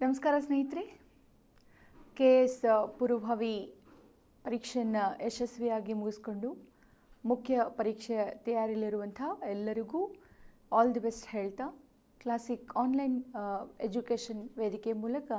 ನಮಸ್ಕಾರ ಸ್ನೇಹಿತರೆ K S ಪೂರ್ವಭಾವಿ ಪರೀಕ್ಷೆಯನ್ನು ಯಶಸ್ವಿಯಾಗಿ ಮುಗಿಸ್ಕೊಂಡು ಮುಖ್ಯ ಪರೀಕ್ಷೆ ತಯಾರಿಯಲ್ಲಿರುವಂಥ ಎಲ್ಲರಿಗೂ ಆಲ್ ದಿ ಬೆಸ್ಟ್ ಹೇಳ್ತಾ ಕ್ಲಾಸಿಕ್ ಆನ್ಲೈನ್ ಎಜುಕೇಷನ್ ವೇದಿಕೆ ಮೂಲಕ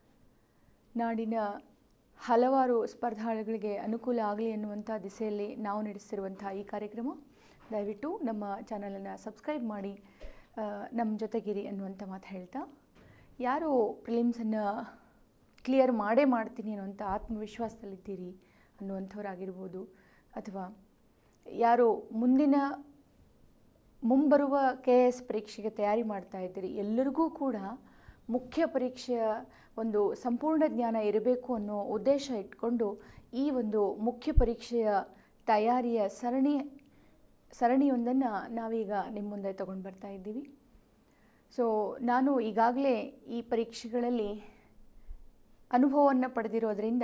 ನಾಡಿನ ಹಲವಾರು ಸ್ಪರ್ಧಾಳುಗಳಿಗೆ ಅನುಕೂಲ ಆಗಲಿ ಅನ್ನುವಂಥ ದಿಸೆಯಲ್ಲಿ ನಾವು ನಡೆಸ್ತಿರುವಂಥ ಈ ಕಾರ್ಯಕ್ರಮ ದಯವಿಟ್ಟು ನಮ್ಮ ಚಾನಲನ್ನು ಸಬ್ಸ್ಕ್ರೈಬ್ ಮಾಡಿ ಆ, ನಮ್ಮ ಜೊತೆಗಿರಿ ಅನ್ನುವಂಥ ಮಾತು ಹೇಳ್ತಾ ಯಾರು ಪ್ರಿಲಿಮ್ಸನ್ನು ಕ್ಲಿಯರ್ ಮಾಡೇ ಮಾಡ್ತೀನಿ ಅನ್ನುವಂಥ ಆತ್ಮವಿಶ್ವಾಸದಲ್ಲಿದ್ದೀರಿ ಅನ್ನುವಂಥವ್ರಾಗಿರ್ಬೋದು ಅಥವಾ ಯಾರು ಮುಂದಿನ ಮುಂಬರುವ ಕೆ ಎಸ್ ಪರೀಕ್ಷೆಗೆ ತಯಾರಿ ಮಾಡ್ತಾ ಇದ್ದೀರಿ ಎಲ್ಲರಿಗೂ ಕೂಡ ಮುಖ್ಯ ಪರೀಕ್ಷೆಯ ಒಂದು ಸಂಪೂರ್ಣ ಜ್ಞಾನ ಇರಬೇಕು ಅನ್ನೋ ಉದ್ದೇಶ ಇಟ್ಕೊಂಡು ಈ ಒಂದು ಮುಖ್ಯ ಪರೀಕ್ಷೆಯ ತಯಾರಿಯ ಸರಣಿ ಸರಣಿಯೊಂದನ್ನು ನಾವೀಗ ನಿಮ್ಮ ಮುಂದೆ ತಗೊಂಡು ಬರ್ತಾ ಇದ್ದೀವಿ ಸೊ ನಾನು ಈಗಾಗಲೇ ಈ ಪರೀಕ್ಷೆಗಳಲ್ಲಿ ಅನುಭವವನ್ನು ಪಡೆದಿರೋದ್ರಿಂದ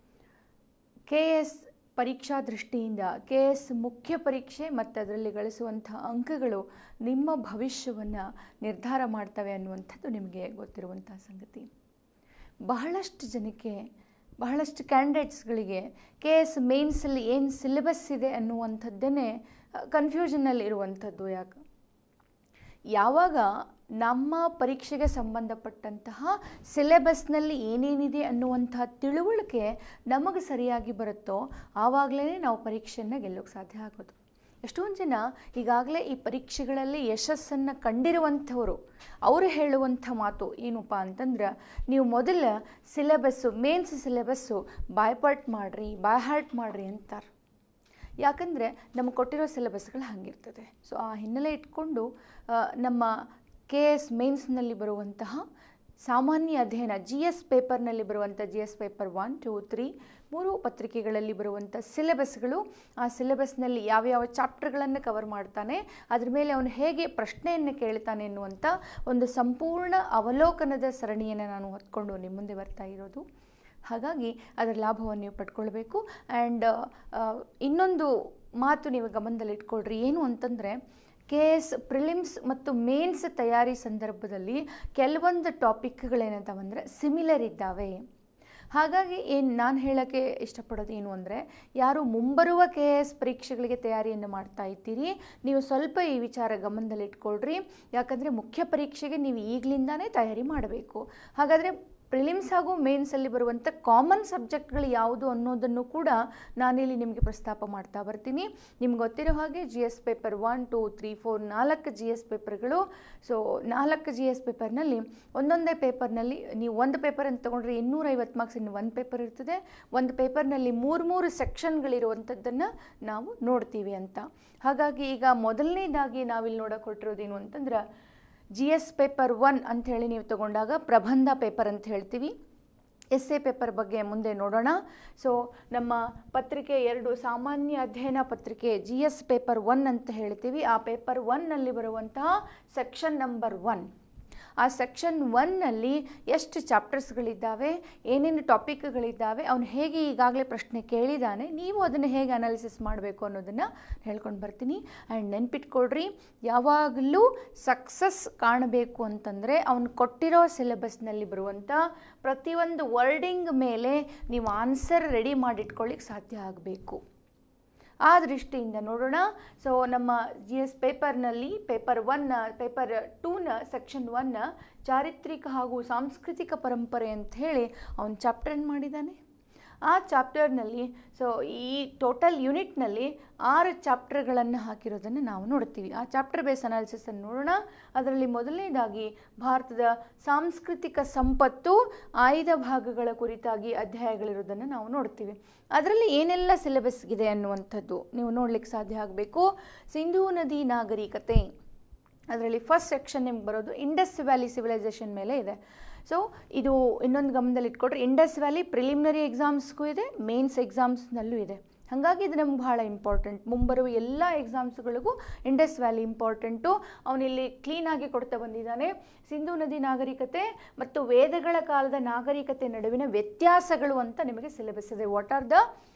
ಕೆ ಎಸ್ ಪರೀಕ್ಷಾ ದೃಷ್ಟಿಯಿಂದ ಕೆ ಎಸ್ ಮುಖ್ಯ ಪರೀಕ್ಷೆ ಮತ್ತು ಅದರಲ್ಲಿ ಗಳಿಸುವಂಥ ಅಂಕಗಳು ನಿಮ್ಮ ಭವಿಷ್ಯವನ್ನು ನಿರ್ಧಾರ ಮಾಡ್ತವೆ ಅನ್ನುವಂಥದ್ದು ನಿಮಗೆ ಗೊತ್ತಿರುವಂಥ ಸಂಗತಿ ಬಹಳಷ್ಟು ಜನಕ್ಕೆ ಬಹಳಷ್ಟು ಕ್ಯಾಂಡಿಡೇಟ್ಸ್ಗಳಿಗೆ ಕೆ ಎಸ್ ಮೇನ್ಸಲ್ಲಿ ಏನು ಸಿಲೆಬಸ್ ಇದೆ ಅನ್ನುವಂಥದ್ದನ್ನೇ ಕನ್ಫ್ಯೂಷನಲ್ಲಿ ಇರುವಂಥದ್ದು ಯಾಕೆ ಯಾವಾಗ ನಮ್ಮ ಪರೀಕ್ಷೆಗೆ ಸಂಬಂಧಪಟ್ಟಂತಹ ಸಿಲೆಬಸ್ನಲ್ಲಿ ಏನೇನಿದೆ ಅನ್ನುವಂಥ ತಿಳುವಳಿಕೆ ನಮಗೆ ಸರಿಯಾಗಿ ಬರುತ್ತೋ ಆವಾಗಲೇ ನಾವು ಪರೀಕ್ಷೆಯನ್ನು ಗೆಲ್ಲೋಕ್ಕೆ ಸಾಧ್ಯ ಆಗೋದು ಎಷ್ಟೊಂದು ಜನ ಈಗಾಗಲೇ ಈ ಪರೀಕ್ಷೆಗಳಲ್ಲಿ ಯಶಸ್ಸನ್ನು ಕಂಡಿರುವಂಥವರು ಅವರು ಹೇಳುವಂಥ ಮಾತು ಏನಪ್ಪ ಅಂತಂದ್ರೆ ನೀವು ಮೊದಲ ಸಿಲೆಬಸ್ಸು ಮೇನ್ಸ್ ಸಿಲೆಬಸ್ಸು ಬಾಯ್ಪಾಟ್ ಮಾಡಿರಿ ಬಾಯ್ ಹಾರ್ಟ್ ಮಾಡಿರಿ ಅಂತಾರೆ ಯಾಕಂದರೆ ನಮಗೆ ಕೊಟ್ಟಿರೋ ಸಿಲೆಬಸ್ಗಳು ಹಾಗಿರ್ತದೆ ಸೊ ಆ ಹಿನ್ನೆಲೆ ಇಟ್ಕೊಂಡು ಆ, ನಮ್ಮ ಕೆ ಎಸ್ ಮೇನ್ಸ್ನಲ್ಲಿ ಬರುವಂತಹ ಸಾಮಾನ್ಯ ಅಧ್ಯಯನ ಜಿ ಎಸ್ ಪೇಪರ್ನಲ್ಲಿ ಬರುವಂಥ G S paper one two three ಮೂರು ಪತ್ರಿಕೆಗಳಲ್ಲಿ ಬರುವಂಥ ಸಿಲೆಬಸ್ಗಳು ಆ ಸಿಲೆಬಸ್ನಲ್ಲಿ ಯಾವ್ಯಾವ ಚಾಪ್ಟರ್ಗಳನ್ನು ಕವರ್ ಮಾಡ್ತಾನೆ ಅದ್ರ ಮೇಲೆ ಅವನು ಹೇಗೆ ಪ್ರಶ್ನೆಯನ್ನು ಕೇಳ್ತಾನೆ ಎನ್ನುವಂಥ ಒಂದು ಸಂಪೂರ್ಣ ಅವಲೋಕನದ ಸರಣಿಯನ್ನು ನಾನು ಹೊತ್ಕೊಂಡು ನಿಮ್ಮ ಮುಂದೆ ಬರ್ತಾ ಇರೋದು ಹಾಗಾಗಿ ಅದರ ಲಾಭವನ್ನು ನೀವು ಪಡ್ಕೊಳ್ಬೇಕು ಆ್ಯಂಡ್ ಇನ್ನೊಂದು ಮಾತು ನೀವು ಗಮನದಲ್ಲಿ ಇಟ್ಕೊಳ್ರಿ ಏನು ಅಂತಂದರೆ ಕೆ ಎಸ್ ಪ್ರಿಲಿಮ್ಸ್ ಮತ್ತು ಮೇನ್ಸ್ ತಯಾರಿ ಸಂದರ್ಭದಲ್ಲಿ ಕೆಲವೊಂದು ಟಾಪಿಕ್ಗಳೇನಂತವಂದರೆ ಸಿಮಿಲರ್ ಇದ್ದಾವೆ ಹಾಗಾಗಿ ಏನು ನಾನು ಹೇಳೋಕ್ಕೆ ಇಷ್ಟಪಡೋದು ಏನು ಅಂದರೆ ಯಾರು ಮುಂಬರುವ ಕೆ ಎಸ್ ಪರೀಕ್ಷೆಗಳಿಗೆ ತಯಾರಿಯನ್ನು ಮಾಡ್ತಾ ಇದ್ದೀರಿ ನೀವು ಸ್ವಲ್ಪ ಈ ವಿಚಾರ ಗಮನದಲ್ಲಿಟ್ಕೊಳ್ರಿ ಯಾಕಂದರೆ ಮುಖ್ಯ ಪರೀಕ್ಷೆಗೆ ನೀವು ಈಗಲಿಂದಾನೇ ತಯಾರಿ ಮಾಡಬೇಕು ಹಾಗಾದರೆ ಪ್ರಿಲಿಮ್ಸ್ ಹಾಗೂ ಮೇನ್ಸಲ್ಲಿ ಬರುವಂಥ ಕಾಮನ್ ಸಬ್ಜೆಕ್ಟ್ಗಳು ಯಾವುದು ಅನ್ನೋದನ್ನು ಕೂಡ ನಾನಿಲ್ಲಿ ನಿಮಗೆ ಪ್ರಸ್ತಾಪ ಮಾಡ್ತಾ ಬರ್ತೀನಿ ನಿಮ್ಗೆ ಗೊತ್ತಿರೋ ಹಾಗೆ G S paper one two three four ನಾಲ್ಕು ಜಿ ಎಸ್ ಪೇಪರ್ಗಳು ಸೊ ನಾಲ್ಕು ಜಿ ಎಸ್ ಪೇಪರ್ನಲ್ಲಿ ಒಂದೊಂದೇ ಪೇಪರ್ನಲ್ಲಿ ನೀವು ಒಂದು ಪೇಪರ್ ಅಂತ ತೊಗೊಂಡ್ರೆ ಇನ್ನೂರೈವತ್ತು ಮಾರ್ಕ್ಸ್ ಇನ್ನು ಒಂದು ಪೇಪರ್ ಇರ್ತದೆ ಒಂದು ಪೇಪರ್ನಲ್ಲಿ ಮೂರು ಮೂರು ಸೆಕ್ಷನ್ಗಳಿರುವಂಥದ್ದನ್ನು ನಾವು ನೋಡ್ತೀವಿ ಅಂತ ಹಾಗಾಗಿ ಈಗ ಮೊದಲನೇದಾಗಿ ನಾವಿಲ್ಲಿ ನೋಡೋಕೆ ಹೊರಟಿರೋದೇನು ಅಂತಂದ್ರೆ ಜಿ ಎಸ್ ಪೇಪರ್ ಒನ್ ಅಂಥೇಳಿ ನೀವು ತಗೊಂಡಾಗ ಪ್ರಬಂಧ ಪೇಪರ್ ಅಂತ ಹೇಳ್ತೀವಿ ಎಸ್ ಎ ಪೇಪರ್ ಬಗ್ಗೆ ಮುಂದೆ ನೋಡೋಣ ಸೊ ನಮ್ಮ ಪತ್ರಿಕೆ ಎರಡು ಸಾಮಾನ್ಯ ಅಧ್ಯಯನ ಪತ್ರಿಕೆ ಜಿ ಎಸ್ ಪೇಪರ್ ಒನ್ ಅಂತ ಹೇಳ್ತೀವಿ ಆ ಪೇಪರ್ ಒನ್ನಲ್ಲಿ ಬರುವಂತಹ ಸೆಕ್ಷನ್ ನಂಬರ್ ಒನ್ ಆ ಸೆಕ್ಷನ್ ಒನ್ನಲ್ಲಿ ಎಷ್ಟು ಚಾಪ್ಟರ್ಸ್ಗಳಿದ್ದಾವೆ ಏನೇನು ಟಾಪಿಕ್ಗಳಿದ್ದಾವೆ ಅವನು ಹೇಗೆ ಈಗಾಗಲೇ ಪ್ರಶ್ನೆ ಕೇಳಿದ್ದಾನೆ ನೀವು ಅದನ್ನು ಹೇಗೆ ಅನಾಲಿಸಿಸ್ ಮಾಡಬೇಕು ಅನ್ನೋದನ್ನು ಹೇಳ್ಕೊಂಡು ಬರ್ತೀನಿ ಆ್ಯಂಡ್ ನೆನ್ಪಿಟ್ಕೊಳ್ರಿ ಯಾವಾಗಲೂ ಸಕ್ಸಸ್ ಕಾಣಬೇಕು ಅಂತಂದರೆ ಅವನು ಕೊಟ್ಟಿರೋ ಸಿಲೆಬಸ್ನಲ್ಲಿ ಬರುವಂಥ ಪ್ರತಿಯೊಂದು ವರ್ಡಿಂಗ್ ಮೇಲೆ ನೀವು ಆನ್ಸರ್ ರೆಡಿ ಮಾಡಿಟ್ಕೊಳ್ಳಿಕ್ಕೆ ಸಾಧ್ಯ ಆಗಬೇಕು ಆ ದೃಷ್ಟಿಯಿಂದ ನೋಡೋಣ ಸೊ ನಮ್ಮ ಜಿ ಎಸ್ ಪೇಪರ್ನಲ್ಲಿ ಪೇಪರ್ ಒನ್ ಪೇಪರ್ ಟೂನ ಸೆಕ್ಷನ್ ಒನ್ನ ಚಾರಿತ್ರಿಕ ಹಾಗೂ ಸಾಂಸ್ಕೃತಿಕ ಪರಂಪರೆ ಅಂತ ಹೇಳಿ ಅವನು ಚಾಪ್ಟರ್ ಮಾಡಿದ್ದಾನೆ ಆ ಚಾಪ್ಟರ್ನಲ್ಲಿ ಸೊ ಈ ಟೋಟಲ್ ಯೂನಿಟ್ನಲ್ಲಿ ಆರು ಚಾಪ್ಟರ್ಗಳನ್ನು ಹಾಕಿರೋದನ್ನು ನಾವು ನೋಡ್ತೀವಿ ಆ ಚಾಪ್ಟರ್ ಬೇಸ್ ಅನಾಲಿಸಿಸನ್ನು ನೋಡೋಣ ಅದರಲ್ಲಿ ಮೊದಲನೇದಾಗಿ ಭಾರತದ ಸಾಂಸ್ಕೃತಿಕ ಸಂಪತ್ತು ಆಯ್ದ ಭಾಗಗಳ ಕುರಿತಾಗಿ ಅಧ್ಯಾಯಗಳಿರೋದನ್ನು ನಾವು ನೋಡ್ತೀವಿ ಅದರಲ್ಲಿ ಏನೆಲ್ಲ ಸಿಲೆಬಸ್ ಇದೆ ಅನ್ನುವಂಥದ್ದು ನೀವು ನೋಡ್ಲಿಕ್ಕೆ ಸಾಧ್ಯ ಆಗಬೇಕು ಸಿಂಧೂ ನದಿ ನಾಗರಿಕತೆ ಅದರಲ್ಲಿ ಫಸ್ಟ್ ಸೆಕ್ಷನ್ ನಿಮ್ಗೆ ಬರೋದು ಇಂಡಸ್ ವ್ಯಾಲಿ ಸಿವಿಲೈಸೇಷನ್ ಮೇಲೆ ಇದೆ ಸೊ ಇದು ಇನ್ನೊಂದು ಗಮನದಲ್ಲಿ ಇಟ್ಕೊಟ್ರೆ ಇಂಡಸ್ ವ್ಯಾಲಿ ಪ್ರಿಲಿಮಿನರಿ ಎಕ್ಸಾಮ್ಸ್ಗೂ ಇದೆ ಮೇನ್ಸ್ ಎಕ್ಸಾಮ್ಸ್ನಲ್ಲೂ ಇದೆ ಹಾಗಾಗಿ ಇದು ನಮ್ಗೆ ಭಾಳ ಇಂಪಾರ್ಟೆಂಟ್ ಮುಂಬರುವ ಎಲ್ಲ ಎಕ್ಸಾಮ್ಸ್ಗಳಿಗೂ ಇಂಡಸ್ ವ್ಯಾಲಿ ಇಂಪಾರ್ಟೆಂಟು ಅವನಿಲ್ಲಿ ಕ್ಲೀನಾಗಿ ಕೊಡ್ತಾ ಬಂದಿದ್ದಾನೆ ಸಿಂಧೂ ನದಿ ನಾಗರಿಕತೆ ಮತ್ತು ವೇದಗಳ ಕಾಲದ ನಾಗರಿಕತೆ ನಡುವಿನ ವ್ಯತ್ಯಾಸಗಳು ಅಂತ ನಿಮಗೆ ಸಿಲೆಬಸ್ ಇದೆ ವಾಟ್ ಆರ್ ದ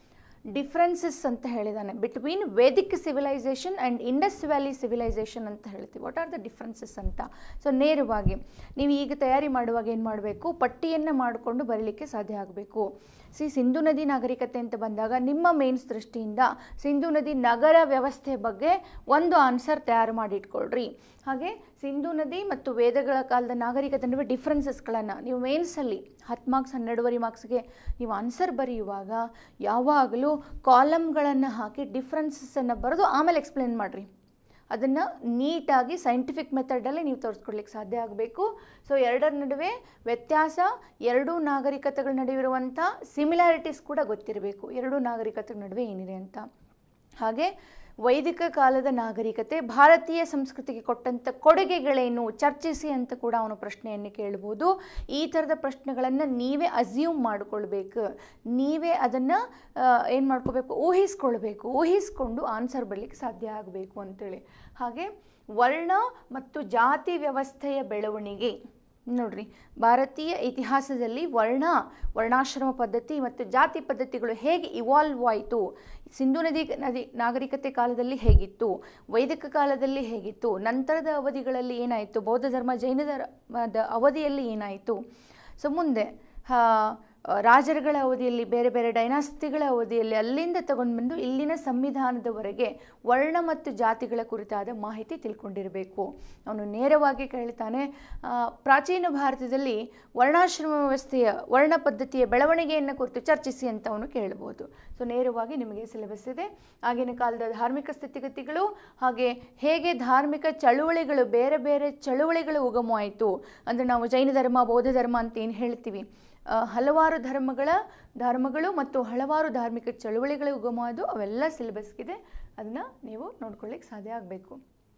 ಡಿಫ್ರೆನ್ಸಸ್ ಅಂತ ಹೇಳಿದ್ದಾನೆ between Vedic civilisation and Indus valley civilisation ಅಂತ ಹೇಳ್ತೀವಿ ವಾಟ್ ಆರ್ ದ ಡಿಫ್ರೆನ್ಸಸ್ ಅಂತ ಸೊ ನೇರವಾಗಿ ನೀವು ಈಗ ತಯಾರಿ ಮಾಡುವಾಗ ಏನು ಮಾಡಬೇಕು ಪಟ್ಟಿಯನ್ನು ಮಾಡಿಕೊಂಡು ಬರೀಲಿಕ್ಕೆ ಸಾಧ್ಯ ಆಗಬೇಕು ಸಿ ಸಿಂಧು ನದಿ ನಾಗರಿಕತೆ ಅಂತ ಬಂದಾಗ ನಿಮ್ಮ ಮೇನ್ಸ್ ದೃಷ್ಟಿಯಿಂದ ಸಿಂಧು ನದಿ ನಗರ ವ್ಯವಸ್ಥೆ ಬಗ್ಗೆ ಒಂದು ಆನ್ಸರ್ ತಯಾರು ಮಾಡಿ ಇಟ್ಕೊಳ್ರಿ ಹಾಗೆ ಸಿಂಧು ನದಿ ಮತ್ತು ವೇದಗಳ ಕಾಲದ ನಾಗರಿಕತೆ ನಡುವೆ ಡಿಫ್ರೆನ್ಸಸ್ಗಳನ್ನು ನೀವು ಮೇನ್ಸಲ್ಲಿ ಹತ್ತು ಮಾರ್ಕ್ಸ್ ಹನ್ನೆರಡುವರೆ ಮಾರ್ಕ್ಸ್ಗೆ ನೀವು ಆನ್ಸರ್ ಬರೆಯುವಾಗ ಯಾವಾಗಲೂ ಕಾಲಮ್ಗಳನ್ನು ಹಾಕಿ ಡಿಫ್ರೆನ್ಸಸ್ಸನ್ನು ಬರೆದು ಆಮೇಲೆ ಎಕ್ಸ್ಪ್ಲೇನ್ ಮಾಡಿರಿ ಅದನ್ನು ನೀಟಾಗಿ ಸೈಂಟಿಫಿಕ್ ಮೆಥಡಲ್ಲಿ ನೀವು ತೋರಿಸ್ಕೊಡ್ಲಿಕ್ಕೆ ಸಾಧ್ಯ ಆಗಬೇಕು ಸೊ ಎರಡರ ನಡುವೆ ವ್ಯತ್ಯಾಸ ಎರಡೂ ನಾಗರಿಕತೆಗಳ ನಡುವೆ ಇರುವಂಥ ಸಿಮಿಲಾರಿಟೀಸ್ ಕೂಡ ಗೊತ್ತಿರಬೇಕು ಎರಡೂ ನಾಗರಿಕತೆಗಳ ನಡುವೆ ಏನಿದೆ ಅಂತ ಹಾಗೆ ವೈದಿಕ ಕಾಲದ ನಾಗರಿಕತೆ ಭಾರತೀಯ ಸಂಸ್ಕೃತಿಗೆ ಕೊಟ್ಟಂಥ ಕೊಡುಗೆಗಳೇನು ಚರ್ಚಿಸಿ ಅಂತ ಕೂಡ ಅವನು ಪ್ರಶ್ನೆಯನ್ನು ಕೇಳ್ಬೋದು ಈ ಥರದ ಪ್ರಶ್ನೆಗಳನ್ನು ನೀವೇ ಅಸ್ಯೂಮ್ ಮಾಡಿಕೊಳ್ಬೇಕು ನೀವೇ ಅದನ್ನು ಏನು ಮಾಡ್ಕೋಬೇಕು ಊಹಿಸ್ಕೊಳ್ಬೇಕು ಊಹಿಸ್ಕೊಂಡು ಆನ್ಸರ್ ಬರಲಿಕ್ಕೆ ಸಾಧ್ಯ ಆಗಬೇಕು ಅಂತೇಳಿ ಹಾಗೆ ವರ್ಣ ಮತ್ತು ಜಾತಿ ವ್ಯವಸ್ಥೆಯ ಬೆಳವಣಿಗೆ ನೋಡ್ರಿ ಭಾರತೀಯ ಇತಿಹಾಸದಲ್ಲಿ ವರ್ಣ ವರ್ಣಾಶ್ರಮ ಪದ್ಧತಿ ಮತ್ತು ಜಾತಿ ಪದ್ಧತಿಗಳು ಹೇಗೆ ಇವಾಲ್ವ್ ಆಯಿತು ಸಿಂಧು ನದಿ ನದಿ ನಾಗರಿಕತೆ ಕಾಲದಲ್ಲಿ ಹೇಗಿತ್ತು ವೈದಿಕ ಕಾಲದಲ್ಲಿ ಹೇಗಿತ್ತು ನಂತರದ ಅವಧಿಗಳಲ್ಲಿ ಏನಾಯಿತು ಬೌದ್ಧ ಧರ್ಮ ಜೈನ ಧರ್ಮದ ಅವಧಿಯಲ್ಲಿ ಏನಾಯಿತು ಸೊ ಮುಂದೆ ಆ, ರಾಜರುಗಳ ಅವಧಿಯಲ್ಲಿ ಬೇರೆ ಬೇರೆ ಡೈನಾಸ್ತಿಗಳ ಅವಧಿಯಲ್ಲಿ ಅಲ್ಲಿಂದ ತಗೊಂಡು ಬಂದು ಇಲ್ಲಿನ ಸಂವಿಧಾನದವರೆಗೆ ವರ್ಣ ಮತ್ತು ಜಾತಿಗಳ ಕುರಿತಾದ ಮಾಹಿತಿ ತಿಳ್ಕೊಂಡಿರಬೇಕು ಅವನು ನೇರವಾಗಿ ಕೇಳ್ತಾನೆ ಆ, ಪ್ರಾಚೀನ ಭಾರತದಲ್ಲಿ ವರ್ಣಾಶ್ರಮ ವ್ಯವಸ್ಥೆಯ ವರ್ಣ ಪದ್ಧತಿಯ ಬೆಳವಣಿಗೆಯನ್ನು ಕುರಿತು ಚರ್ಚಿಸಿ ಅಂತ ಅವನು ಕೇಳ್ಬೋದು ಸೊ ನೇರವಾಗಿ ನಿಮಗೆ ಸಿಲೆಬಸ್ ಇದೆ ಆಗಿನ ಕಾಲದ ಧಾರ್ಮಿಕ ಸ್ಥಿತಿಗತಿಗಳು ಹಾಗೆ ಹೇಗೆ ಧಾರ್ಮಿಕ ಚಳುವಳಿಗಳು ಬೇರೆ ಬೇರೆ ಚಳುವಳಿಗಳು ಉಗಮವಾಯಿತು ಅಂದರೆ ನಾವು ಜೈನ ಧರ್ಮ ಬೌದ್ಧ ಧರ್ಮ ಅಂತ ಏನು ಹೇಳ್ತೀವಿ ಆ, ಹಲವಾರು ಧರ್ಮಗಳ ಧರ್ಮಗಳು ಮತ್ತು ಹಲವಾರು ಧಾರ್ಮಿಕ ಚಳುವಳಿಗಳು ಉಗಮವಾದು ಅವೆಲ್ಲ ಸಿಲೆಬಸ್ಗಿದೆ ಅದನ್ನು ನೀವು ನೋಡ್ಕೊಳ್ಳಿಕ್ಕೆ ಸಾಧ್ಯ ಆಗಬೇಕು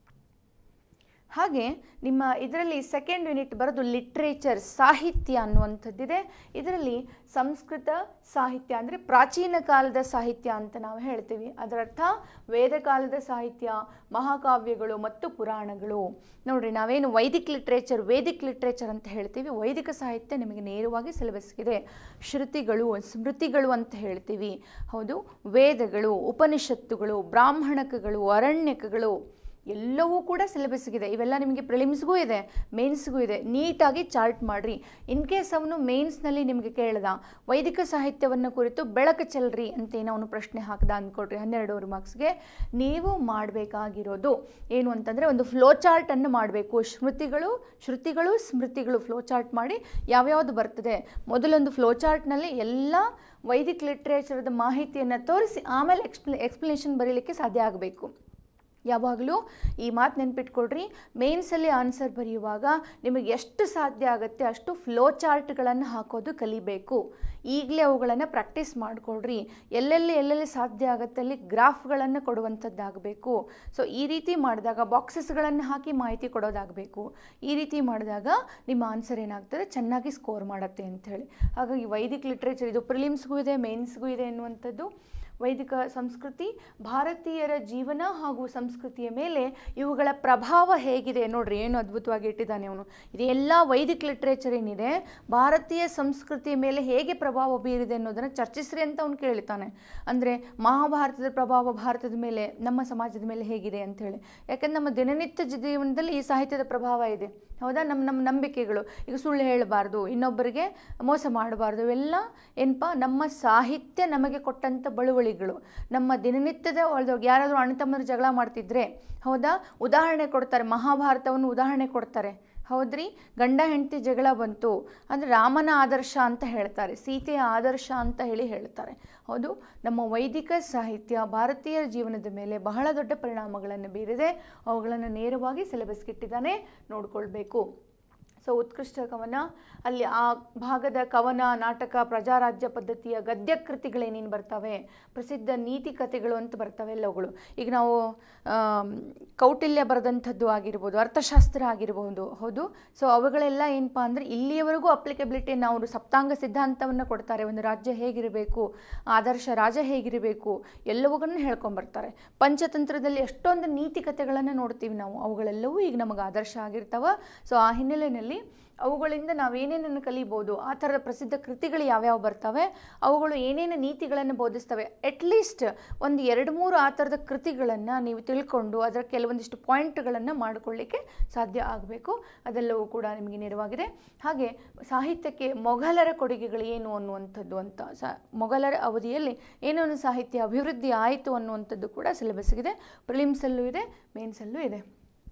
ಹಾಗೆ ನಿಮ್ಮ ಇದರಲ್ಲಿ ಸೆಕೆಂಡ್ ಯೂನಿಟ್ ಬರೋದು ಲಿಟ್ರೇಚರ್ ಸಾಹಿತ್ಯ ಅನ್ನುವಂಥದ್ದಿದೆ ಇದರಲ್ಲಿ ಸಂಸ್ಕೃತ ಸಾಹಿತ್ಯ ಅಂದರೆ ಪ್ರಾಚೀನ ಕಾಲದ ಸಾಹಿತ್ಯ ಅಂತ ನಾವು ಹೇಳ್ತೀವಿ ಅದರರ್ಥ ವೇದಕಾಲದ ಸಾಹಿತ್ಯ ಮಹಾಕಾವ್ಯಗಳು ಮತ್ತು ಪುರಾಣಗಳು ನೋಡ್ರಿ ನಾವೇನು ವೈದಿಕ್ ಲಿಟ್ರೇಚರ್ ವೇದಿಕ್ ಲಿಟ್ರೇಚರ್ ಅಂತ ಹೇಳ್ತೀವಿ ವೈದಿಕ ಸಾಹಿತ್ಯ ನಿಮಗೆ ನೇರವಾಗಿ ಸಿಲೆಬಸ್ಗಿದೆ ಶ್ರುತಿಗಳು ಸ್ಮೃತಿಗಳು ಅಂತ ಹೇಳ್ತೀವಿ ಹೌದು ವೇದಗಳು ಉಪನಿಷತ್ತುಗಳು ಬ್ರಾಹ್ಮಣಕಗಳು ಅರಣ್ಯಕಗಳು ಎಲ್ಲವೂ ಕೂಡ ಸಿಲೆಬಸ್ಗಿದೆ ಇವೆಲ್ಲ ನಿಮಗೆ ಪ್ರಿಲಿಮ್ಸ್ಗೂ ಇದೆ ಮೇನ್ಸ್ಗೂ ಇದೆ ನೀಟಾಗಿ ಚಾರ್ಟ್ ಮಾಡಿರಿ ಇನ್ ಕೇಸ್ ಅವನು ಮೇನ್ಸ್ನಲ್ಲಿ ನಿಮಗೆ ಕೇಳ್ದ ವೈದಿಕ ಸಾಹಿತ್ಯವನ್ನು ಕುರಿತು ಬೆಳಕು ಚೆಲ್ರಿ ಅಂತ ಏನೋ ಅವನು ಪ್ರಶ್ನೆ ಹಾಕ್ದ ಅಂದ್ಕೊಡ್ರಿ ಹನ್ನೆರಡೂವರೆ ಮಾರ್ಕ್ಸ್ಗೆ ನೀವು ಮಾಡಬೇಕಾಗಿರೋದು ಏನು ಅಂತಂದರೆ ಒಂದು ಫ್ಲೋ ಚಾರ್ಟನ್ನು ಮಾಡಬೇಕು ಶ್ರುತಿಗಳು ಶ್ರುತಿಗಳು ಸ್ಮೃತಿಗಳು ಫ್ಲೋ ಚಾರ್ಟ್ ಮಾಡಿ ಯಾವ್ಯಾವುದು ಬರ್ತದೆ ಮೊದಲೊಂದು ಫ್ಲೋ ಚಾರ್ಟ್ನಲ್ಲಿ ಎಲ್ಲ ವೈದಿಕ್ ಲಿಟ್ರೇಚರ್ದ ಮಾಹಿತಿಯನ್ನು ತೋರಿಸಿ ಆಮೇಲೆ ಎಕ್ಸ್ಪ್ಲೆ ಎಕ್ಸ್ಪ್ಲನೇಷನ್ ಬರೀಲಿಕ್ಕೆ ಸಾಧ್ಯ ಆಗಬೇಕು ಯಾವಾಗಲೂ ಈ ಮಾತು ನೆನ್ಪಿಟ್ಕೊಳ್ರಿ ಮೇನ್ಸಲ್ಲಿ ಆನ್ಸರ್ ಬರೆಯುವಾಗ ನಿಮಗೆ ಎಷ್ಟು ಸಾಧ್ಯ ಆಗುತ್ತೆ ಅಷ್ಟು ಫ್ಲೋ ಚಾರ್ಟ್ಗಳನ್ನು ಹಾಕೋದು ಕಲಿಬೇಕು ಈಗಲೇ ಅವುಗಳನ್ನು ಪ್ರಾಕ್ಟೀಸ್ ಮಾಡಿಕೊಳ್ರಿ ಎಲ್ಲೆಲ್ಲಿ ಎಲ್ಲೆಲ್ಲಿ ಸಾಧ್ಯ ಆಗುತ್ತೆ ಅಲ್ಲಿ ಗ್ರಾಫ್ಗಳನ್ನು ಕೊಡುವಂಥದ್ದಾಗಬೇಕು ಸೊ ಈ ರೀತಿ ಮಾಡಿದಾಗ ಬಾಕ್ಸಸ್ಗಳನ್ನು ಹಾಕಿ ಮಾಹಿತಿ ಕೊಡೋದಾಗಬೇಕು ಈ ರೀತಿ ಮಾಡಿದಾಗ ನಿಮ್ಮ ಆನ್ಸರ್ ಏನಾಗ್ತದೆ ಚೆನ್ನಾಗಿ ಸ್ಕೋರ್ ಮಾಡುತ್ತೆ ಅಂಥೇಳಿ ಹಾಗಾಗಿ ವೈದಿಕ್ ಲಿಟ್ರೇಚರ್ ಇದು ಪ್ರಿಲಿಮ್ಸ್ಗೂ ಇದೆ ಮೇನ್ಸ್ಗೂ ಇದೆ ಎನ್ನುವಂಥದ್ದು ವೈದಿಕ ಸಂಸ್ಕೃತಿ ಭಾರತೀಯರ ಜೀವನ ಹಾಗೂ ಸಂಸ್ಕೃತಿಯ ಮೇಲೆ ಇವುಗಳ ಪ್ರಭಾವ ಹೇಗಿದೆ ನೋಡ್ರಿ ಏನು ಅದ್ಭುತವಾಗಿ ಇಟ್ಟಿದ್ದಾನೆ ಅವನು ಇದು ಎಲ್ಲ ವೈದಿಕ್ ಲಿಟ್ರೇಚರ್ ಏನಿದೆ ಭಾರತೀಯ ಸಂಸ್ಕೃತಿಯ ಮೇಲೆ ಹೇಗೆ ಪ್ರಭಾವ ಬೀರಿದೆ ಅನ್ನೋದನ್ನು ಚರ್ಚಿಸ್ರಿ ಅಂತ ಅವನು ಕೇಳ್ತಾನೆ ಅಂದರೆ ಮಹಾಭಾರತದ ಪ್ರಭಾವ ಭಾರತದ ಮೇಲೆ ನಮ್ಮ ಸಮಾಜದ ಮೇಲೆ ಹೇಗಿದೆ ಅಂಥೇಳಿ ಯಾಕಂದ್ರೆ ನಮ್ಮ ದಿನನಿತ್ಯ ಜೀವನದಲ್ಲಿ ಈ ಸಾಹಿತ್ಯದ ಪ್ರಭಾವ ಇದೆ ಹೌದಾ ನಮ್ಮ ನಮ್ಮ ನಂಬಿಕೆಗಳು ಈಗ ಸುಳ್ಳು ಹೇಳಬಾರ್ದು ಇನ್ನೊಬ್ಬರಿಗೆ ಮೋಸ ಮಾಡಬಾರ್ದು ಇವೆಲ್ಲ ಏನಪ್ಪ ನಮ್ಮ ಸಾಹಿತ್ಯ ನಮಗೆ ಕೊಟ್ಟಂಥ ಬಳುವಳಿಗಳು ನಮ್ಮ ದಿನನಿತ್ಯದ ಒಳದೊಳಗೆ ಯಾರಾದರೂ ಅಣ್ಣ ತಮ್ಮರು ಜಗಳ ಮಾಡ್ತಿದ್ರೆ ಹೌದಾ ಉದಾಹರಣೆ ಕೊಡ್ತಾರೆ ಮಹಾಭಾರತವನ್ನು ಉದಾಹರಣೆ ಕೊಡ್ತಾರೆ ಹೌದ್ರಿ ಗಂಡ ಹೆಂಡತಿ ಜಗಳ ಬಂತು ಅಂದರೆ ರಾಮನ ಆದರ್ಶ ಅಂತ ಹೇಳ್ತಾರೆ ಸೀತೆಯ ಆದರ್ಶ ಅಂತ ಹೇಳಿ ಹೇಳ್ತಾರೆ ಹೌದು ನಮ್ಮ ವೈದಿಕ ಸಾಹಿತ್ಯ ಭಾರತೀಯ ಜೀವನದ ಮೇಲೆ ಬಹಳ ದೊಡ್ಡ ಪರಿಣಾಮಗಳನ್ನು ಬೀರಿದೆ ಅವುಗಳನ್ನು ನೇರವಾಗಿ ಸಿಲೆಬಸ್ಗೆ ಇಟ್ಟಿದ್ದಾನೆ ನೋಡ್ಕೊಳ್ಬೇಕು ಸೊ ಉತ್ಕೃಷ್ಟ ಕವನ ಅಲ್ಲಿ ಆ ಭಾಗದ ಕವನ ನಾಟಕ ಪ್ರಜಾರಾಜ್ಯ ಪದ್ಧತಿಯ ಗದ್ಯ ಕೃತಿಗಳೇನೇನು ಬರ್ತವೆ ಪ್ರಸಿದ್ಧ ನೀತಿ ಕಥೆಗಳು ಅಂತ ಬರ್ತವೆ ಎಲ್ಲವುಗಳು ಈಗ ನಾವು ಆಮ್, ಕೌಟಿಲ್ಯ ಬರೆದಂಥದ್ದು ಆಗಿರ್ಬೋದು ಅರ್ಥಶಾಸ್ತ್ರ ಆಗಿರ್ಬೋದು ಹೌದು ಸೊ ಅವುಗಳೆಲ್ಲ ಏನಪ್ಪ ಅಂದರೆ ಇಲ್ಲಿಯವರೆಗೂ ಅಪ್ಲಿಕಬಿಲಿಟಿಯನ್ನು ಅವರು ಸಪ್ತಾಂಗ ಸಿದ್ಧಾಂತವನ್ನು ಕೊಡ್ತಾರೆ ಒಂದು ರಾಜ್ಯ ಹೇಗಿರಬೇಕು ಆದರ್ಶ ರಾಜ ಹೇಗಿರಬೇಕು ಎಲ್ಲವುಗಳನ್ನು ಹೇಳ್ಕೊಂಬರ್ತಾರೆ ಪಂಚತಂತ್ರದಲ್ಲಿ ಎಷ್ಟೊಂದು ನೀತಿ ಕಥೆಗಳನ್ನು ನೋಡ್ತೀವಿ ನಾವು ಅವುಗಳೆಲ್ಲವೂ ಈಗ ನಮಗೆ ಆದರ್ಶ ಆಗಿರ್ತಾವ ಸೊ ಆ ಹಿನ್ನೆಲೆಯಲ್ಲಿ ಸಿಲೆಬಸ್ನಲ್ಲಿ ಅವುಗಳಿಂದ ನಾವೇನೇನನ್ನು ಕಲಿಬೋದು ಆ ಥರದ ಪ್ರಸಿದ್ಧ ಕೃತಿಗಳು ಯಾವ್ಯಾವ ಬರ್ತವೆ ಅವುಗಳು ಏನೇನು ನೀತಿಗಳನ್ನು ಬೋಧಿಸ್ತವೆ ಅಟ್ಲೀಸ್ಟ್ ಒಂದು ಎರಡು ಮೂರು ಆ ಥರದ ಕೃತಿಗಳನ್ನು ನೀವು ತಿಳ್ಕೊಂಡು ಅದರ ಕೆಲವೊಂದಿಷ್ಟು ಪಾಯಿಂಟ್ಗಳನ್ನು ಮಾಡಿಕೊಳ್ಳಿಕ್ಕೆ ಸಾಧ್ಯ ಆಗಬೇಕು ಅದೆಲ್ಲವೂ ಕೂಡ ನಿಮಗೆ ನೆರವಾಗಿದೆ ಹಾಗೆ ಸಾಹಿತ್ಯಕ್ಕೆ ಮೊಘಲರ ಕೊಡುಗೆಗಳು ಏನು ಅನ್ನುವಂಥದ್ದು ಅಂತ ಸ ಮೊಘಲರ ಅವಧಿಯಲ್ಲಿ ಏನೇನು ಸಾಹಿತ್ಯ ಅಭಿವೃದ್ಧಿ ಆಯಿತು ಅನ್ನುವಂಥದ್ದು ಕೂಡ ಸಿಲೆಬಸ್ಗಿದೆ ಪ್ರಿಲಿಮ್ಸಲ್ಲೂ ಇದೆ ಮೇನ್ಸಲ್ಲೂ ಇದೆ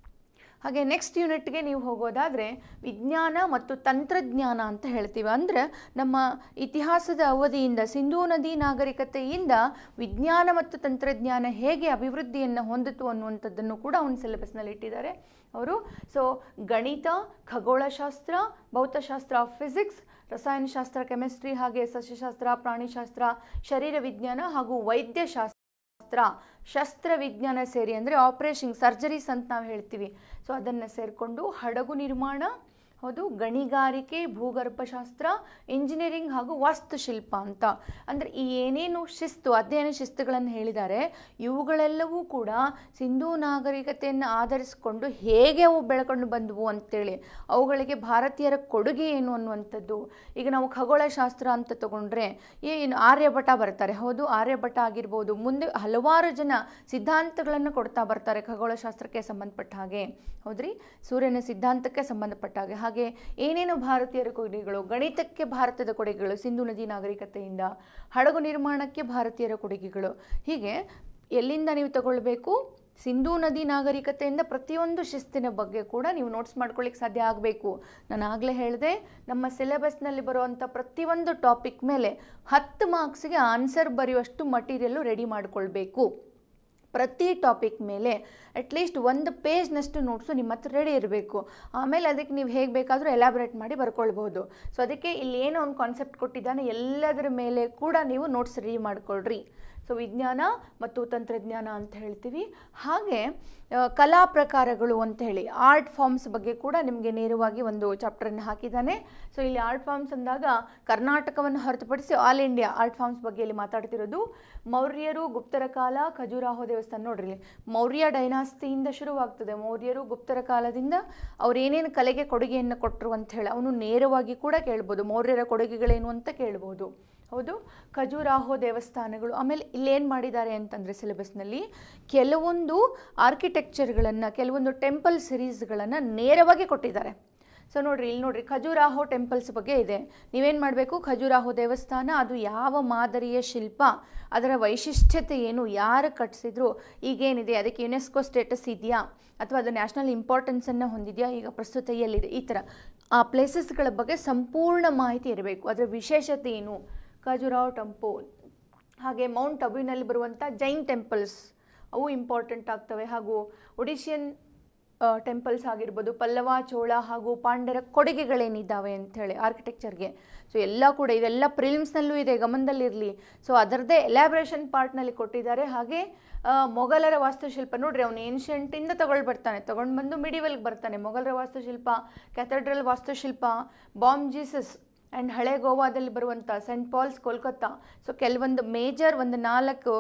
ಹಾಗೆ ನೆಕ್ಸ್ಟ್ ಯೂನಿಟ್ಗೆ ನೀವು ಹೋಗೋದಾದರೆ ವಿಜ್ಞಾನ ಮತ್ತು ತಂತ್ರಜ್ಞಾನ ಅಂತ ಹೇಳ್ತೀವಿ ಅಂದರೆ ನಮ್ಮ ಇತಿಹಾಸದ ಅವಧಿಯಿಂದ ಸಿಂಧೂ ನದಿ ನಾಗರಿಕತೆಯಿಂದ ವಿಜ್ಞಾನ ಮತ್ತು ತಂತ್ರಜ್ಞಾನ ಹೇಗೆ ಅಭಿವೃದ್ಧಿಯನ್ನು ಹೊಂದಿತು ಅನ್ನುವಂಥದ್ದನ್ನು ಕೂಡ ಒಂದು ಸಿಲೆಬಸ್ನಲ್ಲಿ ಇಟ್ಟಿದ್ದಾರೆ ಅವರು ಸೊ ಗಣಿತ ಖಗೋಳಶಾಸ್ತ್ರ ಭೌತಶಾಸ್ತ್ರ ಫಿಸಿಕ್ಸ್ ರಸಾಯನಶಾಸ್ತ್ರ ಕೆಮಿಸ್ಟ್ರಿ ಹಾಗೆ ಸಸ್ಯಶಾಸ್ತ್ರ ಪ್ರಾಣಿಶಾಸ್ತ್ರ ಶರೀರ ವಿಜ್ಞಾನ ಹಾಗೂ ವೈದ್ಯಶಾಸ್ತ್ರ ಶಾಸ್ತ್ರ ಶಸ್ತ್ರವಿಜ್ಞಾನ ಸೇರಿ ಅಂದರೆ ಆಪರೇಷನ್ ಸರ್ಜರೀಸ್ ಅಂತ ನಾವು ಹೇಳ್ತೀವಿ ಸೊ ಅದನ್ನು ಸೇರಿಕೊಂಡು ಹಡಗು ನಿರ್ಮಾಣ ಹೌದು ಗಣಿಗಾರಿಕೆ ಭೂಗರ್ಭಶಾಸ್ತ್ರ ಇಂಜಿನಿಯರಿಂಗ್ ಹಾಗೂ ವಾಸ್ತುಶಿಲ್ಪ ಅಂತ ಅಂದರೆ ಈ ಏನೇನು ಶಿಸ್ತು ಅಧ್ಯಯನ ಶಿಸ್ತುಗಳನ್ನು ಹೇಳಿದ್ದಾರೆ ಇವುಗಳೆಲ್ಲವೂ ಕೂಡ ಸಿಂಧೂ ನಾಗರಿಕತೆಯನ್ನು ಆಧರಿಸಿಕೊಂಡು ಹೇಗೆ ಅವು ಬೆಳ್ಕೊಂಡು ಬಂದವು ಅಂತೇಳಿ ಅವುಗಳಿಗೆ ಭಾರತೀಯರ ಕೊಡುಗೆ ಏನು ಅನ್ನುವಂಥದ್ದು ಈಗ ನಾವು ಖಗೋಳಶಾಸ್ತ್ರ ಅಂತ ತಗೊಂಡ್ರೆ ಏನು ಆರ್ಯಭಟ ಬರ್ತಾರೆ ಹೌದು ಆರ್ಯಭಟ ಆಗಿರ್ಬೋದು ಮುಂದೆ ಹಲವಾರು ಜನ ಸಿದ್ಧಾಂತಗಳನ್ನು ಕೊಡ್ತಾ ಬರ್ತಾರೆ ಖಗೋಳಶಾಸ್ತ್ರಕ್ಕೆ ಸಂಬಂಧಪಟ್ಟ ಹಾಗೆ ಹೌದ್ರಿ ಸೂರ್ಯನ ಸಿದ್ಧಾಂತಕ್ಕೆ ಸಂಬಂಧಪಟ್ಟ ಹಾಗೆ ಹಾಗೆ ಏನೇನು ಭಾರತೀಯರ ಕೊಡುಗೆಗಳು ಗಣಿತಕ್ಕೆ ಭಾರತದ ಕೊಡುಗೆಗಳು ಸಿಂಧು ನದಿ ನಾಗರಿಕತೆಯಿಂದ ಹಡಗು ನಿರ್ಮಾಣಕ್ಕೆ ಭಾರತೀಯರ ಕೊಡುಗೆಗಳು ಹೀಗೆ ಎಲ್ಲಿಂದ ನೀವು ತಗೊಳ್ಬೇಕು ಸಿಂಧೂ ನದಿ ನಾಗರಿಕತೆಯಿಂದ ಪ್ರತಿಯೊಂದು ಶಿಸ್ತಿನ ಬಗ್ಗೆ ಕೂಡ ನೀವು ನೋಟ್ಸ್ ಮಾಡ್ಕೊಳ್ಳಿಕ್ಕೆ ಸಾಧ್ಯ ಆಗಬೇಕು ನಾನು ಆಗಲೇ ಹೇಳಿದೆ ನಮ್ಮ ಸಿಲೆಬಸ್ನಲ್ಲಿ ಬರುವಂಥ ಪ್ರತಿಯೊಂದು ಟಾಪಿಕ್ ಮೇಲೆ ಹತ್ತು ಮಾರ್ಕ್ಸ್ಗೆ ಆನ್ಸರ್ ಬರೆಯುವಷ್ಟು ಮಟೀರಿಯಲ್ಲು ರೆಡಿ ಮಾಡಿಕೊಳ್ಬೇಕು ಪ್ರತಿ ಟಾಪಿಕ್ ಮೇಲೆ ಅಟ್ಲೀಸ್ಟ್ ಒಂದು ಪೇಜ್ನಷ್ಟು ನೋಟ್ಸು ನಿಮ್ಮ ಹತ್ರ ರೆಡಿ ಇರಬೇಕು ಆಮೇಲೆ ಅದಕ್ಕೆ ನೀವು ಹೇಗೆ ಬೇಕಾದರೂ ಎಲಾಬ್ರೇಟ್ ಮಾಡಿ ಬರ್ಕೊಳ್ಬೋದು ಸೊ ಅದಕ್ಕೆ ಇಲ್ಲಿ ಏನೋ ಒಂದು ಕಾನ್ಸೆಪ್ಟ್ ಕೊಟ್ಟಿದ್ದಾನೆ ಎಲ್ಲದರ ಮೇಲೆ ಕೂಡ ನೀವು ನೋಟ್ಸ್ ರೆಡಿ ಮಾಡ್ಕೊಳ್ರಿ ಸೊ ವಿಜ್ಞಾನ ಮತ್ತು ತಂತ್ರಜ್ಞಾನ ಅಂತ ಹೇಳ್ತೀವಿ ಹಾಗೆ ಆ, ಕಲಾ ಪ್ರಕಾರಗಳು ಅಂತ ಹೇಳಿ ಆರ್ಟ್ ಫಾರ್ಮ್ಸ್ ಬಗ್ಗೆ ಕೂಡ ನಿಮಗೆ ನೇರವಾಗಿ ಒಂದು ಚಾಪ್ಟರನ್ನು ಹಾಕಿದ್ದಾನೆ ಸೊ ಇಲ್ಲಿ ಆರ್ಟ್ ಫಾರ್ಮ್ಸ್ ಅಂದಾಗ ಕರ್ನಾಟಕವನ್ನು ಹೊರತುಪಡಿಸಿ ಆಲ್ ಇಂಡಿಯಾ ಆರ್ಟ್ ಫಾರ್ಮ್ಸ್ ಬಗ್ಗೆ ಇಲ್ಲಿ ಮಾತಾಡ್ತಿರೋದು ಮೌರ್ಯರು ಗುಪ್ತರ ಕಾಲ ಖಜುರಾಹೋ ದೇವಸ್ಥಾನ ನೋಡ್ರಿ ಇಲ್ಲಿ ಮೌರ್ಯ ಡೈನಾಸ್ತಿಯಿಂದ ಶುರುವಾಗ್ತದೆ ಮೌರ್ಯರು ಗುಪ್ತರ ಕಾಲದಿಂದ ಅವ್ರು ಏನೇನು ಕಲೆಗೆ ಕೊಡುಗೆಯನ್ನು ಕೊಟ್ಟರು ಅಂತ ಹೇಳಿ ಅವನು ನೇರವಾಗಿ ಕೂಡ ಕೇಳ್ಬೋದು ಮೌರ್ಯರ ಕೊಡುಗೆಗಳೇನು ಅಂತ ಕೇಳ್ಬೋದು ಹೌದು ಖಜುರಾಹೋ ದೇವಸ್ಥಾನಗಳು ಆಮೇಲೆ ಇಲ್ಲೇನು ಮಾಡಿದ್ದಾರೆ ಅಂತಂದರೆ ಸಿಲೆಬಸ್ನಲ್ಲಿ ಕೆಲವೊಂದು ಆರ್ಕಿಟೆಕ್ಚರ್ಗಳನ್ನು ಕೆಲವೊಂದು ಟೆಂಪಲ್ ಸಿರೀಸ್ಗಳನ್ನು ನೇರವಾಗಿ ಕೊಟ್ಟಿದ್ದಾರೆ ಸೊ ನೋಡ್ರಿ ಇಲ್ಲಿ ನೋಡ್ರಿ ಖಜುರಾಹೋ ಟೆಂಪಲ್ಸ್ ಬಗ್ಗೆ ಇದೆ ನೀವೇನು ಮಾಡಬೇಕು ಖಜುರಾಹೋ ದೇವಸ್ಥಾನ ಅದು ಯಾವ ಮಾದರಿಯ ಶಿಲ್ಪ ಅದರ ವೈಶಿಷ್ಟ್ಯತೆ ಏನು ಯಾರು ಕಟ್ಟಿಸಿದ್ರು ಈಗೇನಿದೆ ಅದಕ್ಕೆ ಯುನೆಸ್ಕೋ ಸ್ಟೇಟಸ್ ಇದೆಯಾ ಅಥವಾ ಅದು ನ್ಯಾಷನಲ್ ಇಂಪಾರ್ಟೆನ್ಸನ್ನು ಹೊಂದಿದೆಯಾ ಈಗ ಪ್ರಸ್ತುತ ಎಲ್ಲಿದೆ ಈ ಥರ ಆ ಪ್ಲೇಸಸ್ಗಳ ಬಗ್ಗೆ ಸಂಪೂರ್ಣ ಮಾಹಿತಿ ಇರಬೇಕು ಅದರ ವಿಶೇಷತೆ ಏನು ಖಜುರಾಹೋ ಟೆಂಪಲ್ ಹಾಗೆ ಮೌಂಟ್ ಅಬುನಲ್ಲಿ ಬರುವಂಥ ಜೈನ್ ಟೆಂಪಲ್ಸ್ ಅವು ಇಂಪಾರ್ಟೆಂಟ್ ಆಗ್ತವೆ ಹಾಗೂ ಒಡಿಶಿಯನ್ ಟೆಂಪಲ್ಸ್ ಆಗಿರ್ಬೋದು ಪಲ್ಲವ ಚೋಳ ಹಾಗೂ ಪಾಂಡ್ಯರ ಕೊಡುಗೆಗಳೇನಿದ್ದಾವೆ ಅಂಥೇಳಿ ಆರ್ಕಿಟೆಕ್ಚರ್ಗೆ ಸೊ ಎಲ್ಲ ಕೂಡ ಇವೆಲ್ಲ ಪ್ರಿಲಿಮ್ಸ್ನಲ್ಲೂ ಇದೆ ಗಮನದಲ್ಲಿರಲಿ ಸೊ ಅದರದ್ದೇ ಎಲಾಬ್ರೇಷನ್ ಪಾರ್ಟ್ನಲ್ಲಿ ಕೊಟ್ಟಿದ್ದಾರೆ ಹಾಗೆ ಆ, ಮೊಘಲರ ವಾಸ್ತುಶಿಲ್ಪ ನೋಡ್ರಿ ಅವನು ಏನ್ಷಿಯಂಟಿಂದ ತಗೊಂಡು ಬರ್ತಾನೆ ತಗೊಂಡು ಬಂದು ಮಿಡಿವಲ್ಗೆ ಬರ್ತಾನೆ ಮೊಘಲರ ವಾಸ್ತುಶಿಲ್ಪ ಕ್ಯಾಥಡ್ರಲ್ ವಾಸ್ತುಶಿಲ್ಪ ಬಾಂಬ್ ಜೀಸಸ್ ಆ್ಯಂಡ್ ಹಳೆ ಗೋವಾದಲ್ಲಿ ಬರುವಂಥ ಸೆಂಟ್ ಪಾಲ್ಸ್ ಕೋಲ್ಕತ್ತಾ ಸೊ ಕೆಲವೊಂದು ಮೇಜರ್ ಒಂದು ನಾಲ್ಕು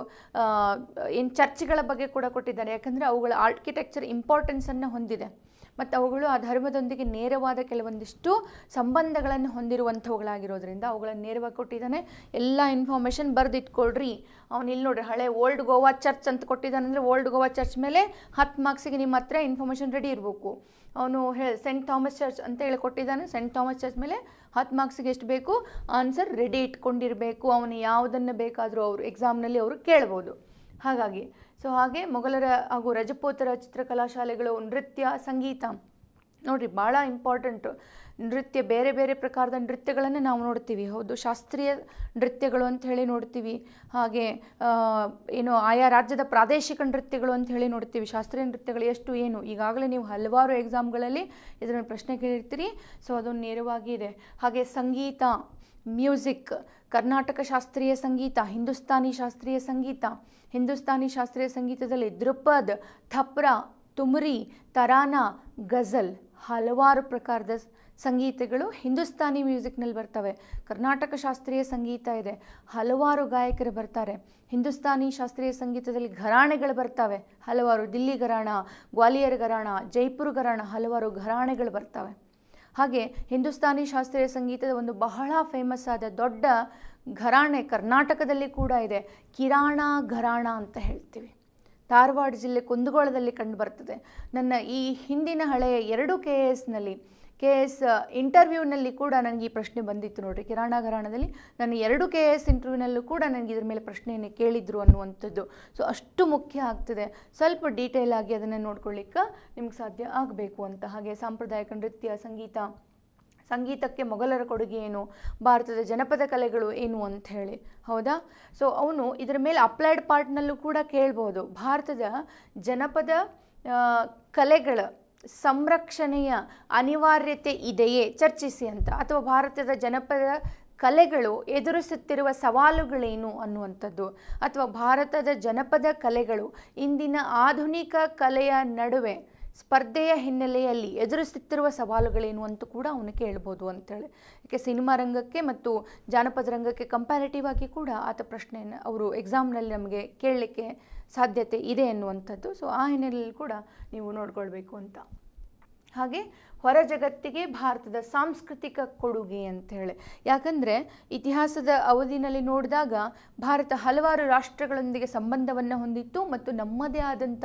ಏನು ಚರ್ಚ್ಗಳ ಬಗ್ಗೆ ಕೂಡ ಕೊಟ್ಟಿದ್ದಾರೆ ಯಾಕಂದರೆ ಅವುಗಳ ಆರ್ಕಿಟೆಕ್ಚರ್ ಇಂಪಾರ್ಟೆನ್ಸನ್ನು ಹೊಂದಿದೆ ಮತ್ತು ಅವುಗಳು ಆ ಧರ್ಮದೊಂದಿಗೆ ನೇರವಾದ ಕೆಲವೊಂದಿಷ್ಟು ಸಂಬಂಧಗಳನ್ನು ಹೊಂದಿರುವಂಥವುಗಳಾಗಿರೋದ್ರಿಂದ ಅವುಗಳನ್ನು ನೇರವಾಗಿ ಕೊಟ್ಟಿದ್ದಾನೆ ಎಲ್ಲ ಇನ್ಫಾರ್ಮೇಷನ್ ಬರೆದಿಟ್ಕೊಳ್ರಿ ಅವ್ನು ಇಲ್ಲಿ ನೋಡ್ರಿ ಹಳೆ ಓಲ್ಡ್ ಗೋವಾ ಚರ್ಚ್ ಅಂತ ಕೊಟ್ಟಿದ್ದಾನೆ ಅಂದರೆ ಓಲ್ಡ್ ಗೋವಾ ಚರ್ಚ್ ಮೇಲೆ ಹತ್ತು ಮಾರ್ಕ್ಸಿಗೆ ನಿಮ್ಮ ಹತ್ರ ಇನ್ಫಾರ್ಮೇಷನ್ ರೆಡಿ ಇರಬೇಕು ಅವನು ಹೇಳಿ ಸೆಂಟ್ ಥಾಮಸ್ ಚರ್ಚ್ ಅಂತ ಹೇಳಿ ಕೊಟ್ಟಿದ್ದಾನೆ ಸೆಂಟ್ ಥಾಮಸ್ ಚರ್ಚ್ ಮೇಲೆ ಹತ್ತು ಮಾರ್ಕ್ಸಿಗೆ ಎಷ್ಟು ಬೇಕು ಆನ್ಸರ್ ರೆಡಿ ಇಟ್ಕೊಂಡಿರಬೇಕು ಅವನು ಯಾವುದನ್ನು ಬೇಕಾದರೂ ಅವರು ಎಕ್ಸಾಮ್ನಲ್ಲಿ ಅವರು ಕೇಳ್ಬೋದು ಹಾಗಾಗಿ ಸೊ ಹಾಗೆ ಮೊಘಲರ ಹಾಗೂ ರಜಪೂತರ ಚಿತ್ರಕಲಾ ಶಾಲೆಗಳು ನೃತ್ಯ ಸಂಗೀತ ನೋಡಿರಿ ಭಾಳ ಇಂಪಾರ್ಟೆಂಟು ನೃತ್ಯ ಬೇರೆ ಬೇರೆ ಪ್ರಕಾರದ ನೃತ್ಯಗಳನ್ನು ನಾವು ನೋಡ್ತೀವಿ ಹೌದು ಶಾಸ್ತ್ರೀಯ ನೃತ್ಯಗಳು ಅಂತ ಹೇಳಿ ನೋಡ್ತೀವಿ ಹಾಗೆ ಆ, ಏನು ಆಯಾ ರಾಜ್ಯದ ಪ್ರಾದೇಶಿಕ ನೃತ್ಯಗಳು ಅಂತ ಹೇಳಿ ನೋಡ್ತೀವಿ ಶಾಸ್ತ್ರೀಯ ನೃತ್ಯಗಳು ಎಷ್ಟು ಏನು ಈಗಾಗಲೇ ನೀವು ಹಲವಾರು ಎಕ್ಸಾಮ್ಗಳಲ್ಲಿ ಇದನ್ನು ಪ್ರಶ್ನೆ ಕೇಳಿರ್ತೀರಿ ಸೊ ಅದು ನೇರವಾಗಿ ಇದೆ ಹಾಗೆ ಸಂಗೀತ ಮ್ಯೂಸಿಕ್ ಕರ್ನಾಟಕ ಶಾಸ್ತ್ರೀಯ ಸಂಗೀತ ಹಿಂದೂಸ್ತಾನಿ ಶಾಸ್ತ್ರೀಯ ಸಂಗೀತ ಹಿಂದೂಸ್ತಾನಿ ಶಾಸ್ತ್ರೀಯ ಸಂಗೀತದಲ್ಲಿ ಧ್ರುಪದ್ ಥಪ್ರ ತುಮ್ರಿ ತರಾನ ಗಜಲ್ ಹಲವಾರು ಪ್ರಕಾರದ ಸ್- ಸಂಗೀತಗಳು ಹಿಂದೂಸ್ತಾನಿ ಮ್ಯೂಸಿಕ್ನಲ್ಲಿ ಬರ್ತವೆ ಕರ್ನಾಟಕ ಶಾಸ್ತ್ರೀಯ ಸಂಗೀತ ಇದೆ ಹಲವಾರು ಗಾಯಕರು ಬರ್ತಾರೆ ಹಿಂದೂಸ್ತಾನಿ ಶಾಸ್ತ್ರೀಯ ಸಂಗೀತದಲ್ಲಿ ಘರಾಣೆಗಳು ಬರ್ತವೆ ಹಲವಾರು ದಿಲ್ಲಿ ಘರಾಣ ಗ್ವಾಲಿಯರ್ ಘರಾಣ ಜೈಪುರ್ ಘರಾಣ ಹಲವಾರು ಘರಾಣೆಗಳು ಬರ್ತವೆ ಹಾಗೆ ಹಿಂದೂಸ್ತಾನಿ ಶಾಸ್ತ್ರೀಯ ಸಂಗೀತದ ಒಂದು ಬಹಳ ಫೇಮಸ್ ಆದ ದೊಡ್ಡ ಘರಾಣೆ ಕರ್ನಾಟಕದಲ್ಲಿ ಕೂಡ ಇದೆ ಕಿರಾಣ ಘರಾಣ ಅಂತ ಹೇಳ್ತೀವಿ ಧಾರವಾಡ ಜಿಲ್ಲೆ ಕುಂದಗೋಳದಲ್ಲಿ ಕಂಡುಬರ್ತದೆ ನನ್ನ ಈ ಹಿಂದಿನ ಹಳೆಯ ಎರಡು ಕೆ ಎಸ್ನಲ್ಲಿ ಕೆ ಎಸ್ ಇಂಟರ್ವ್ಯೂನಲ್ಲಿ ಕೂಡ ನನಗೆ ಈ ಪ್ರಶ್ನೆ ಬಂದಿತ್ತು ನೋಡ್ರಿ ಕಿರಾಣ ಘರಾಣದಲ್ಲಿ ನನ್ನ ಎರಡು ಕೆ ಎಸ್ ಇಂಟರ್ವ್ಯೂನಲ್ಲೂ ಕೂಡ ನನಗೆ ಇದ್ರ ಮೇಲೆ ಪ್ರಶ್ನೆಯನ್ನು ಕೇಳಿದ್ರು ಅನ್ನುವಂಥದ್ದು ಸೊ ಅಷ್ಟು ಮುಖ್ಯ ಆಗ್ತದೆ ಸ್ವಲ್ಪ ಡೀಟೇಲ್ ಆಗಿ ಅದನ್ನು ನೋಡ್ಕೊಳ್ಳಿಕ್ಕೆ ನಿಮ್ಗೆ ಸಾಧ್ಯ ಆಗಬೇಕು ಅಂತ ಹಾಗೆ ಸಾಂಪ್ರದಾಯಿಕ ನೃತ್ಯ ಸಂಗೀತ ಸಂಗೀತಕ್ಕೆ ಮೊಘಲರ ಕೊಡುಗೆ ಏನು ಭಾರತದ ಜನಪದ ಕಲೆಗಳು ಏನು ಅಂತ ಹೇಳಿ ಹೌದಾ ಸೊ ಅವನು ಇದರ ಮೇಲೆ ಅಪ್ಲೈಡ್ ಪಾರ್ಟ್ನಲ್ಲೂ ಕೂಡ ಕೇಳ್ಬೋದು ಭಾರತದ ಜನಪದ ಆ, ಕಲೆಗಳ ಸಂರಕ್ಷಣೆಯ ಅನಿವಾರ್ಯತೆ ಇದೆಯೇ ಚರ್ಚಿಸಿ ಅಂತ ಅಥವಾ ಭಾರತದ ಜನಪದ ಕಲೆಗಳು ಎದುರಿಸುತ್ತಿರುವ ಸವಾಲುಗಳೇನು ಅನ್ನುವಂಥದ್ದು ಅಥವಾ ಭಾರತದ ಜನಪದ ಕಲೆಗಳು ಇಂದಿನ ಆಧುನಿಕ ಕಲೆಯ ನಡುವೆ ಸ್ಪರ್ಧೆಯ ಹಿನ್ನೆಲೆಯಲ್ಲಿ ಎದುರಿಸುತ್ತಿರುವ ಸವಾಲುಗಳೇನು ಅಂತ ಕೂಡ ಅವನು ಕೇಳ್ಬೋದು ಅಂತೇಳಿ ಯಾಕೆ ಸಿನಿಮಾ ರಂಗಕ್ಕೆ ಮತ್ತು ಜಾನಪದ ರಂಗಕ್ಕೆ ಕಂಪ್ಯಾರಿಟಿವ್ ಆಗಿ ಕೂಡ ಆತ ಪ್ರಶ್ನೆಯನ್ನು ಅವರು ಎಕ್ಸಾಮ್ನಲ್ಲಿ ನಮಗೆ ಕೇಳಲಿಕ್ಕೆ ಸಾಧ್ಯತೆ ಇದೆ ಅನ್ನುವಂಥದ್ದು ಸೊ ಆ ಹಿನ್ನೆಲೆಯಲ್ಲಿ ಕೂಡ ನೀವು ನೋಡ್ಕೊಳ್ಬೇಕು ಅಂತ ಹಾಗೆ ಹೊರ ಜಗತ್ತಿಗೆ ಭಾರತದ ಸಾಂಸ್ಕೃತಿಕ ಕೊಡುಗೆ ಅಂತ ಹೇಳಿ ಯಾಕಂದರೆ ಇತಿಹಾಸದ ಅವಧಿನಲ್ಲಿ ನೋಡಿದಾಗ ಭಾರತ ಹಲವಾರು ರಾಷ್ಟ್ರಗಳೊಂದಿಗೆ ಸಂಬಂಧವನ್ನು ಹೊಂದಿತ್ತು ಮತ್ತು ನಮ್ಮದೇ ಆದಂಥ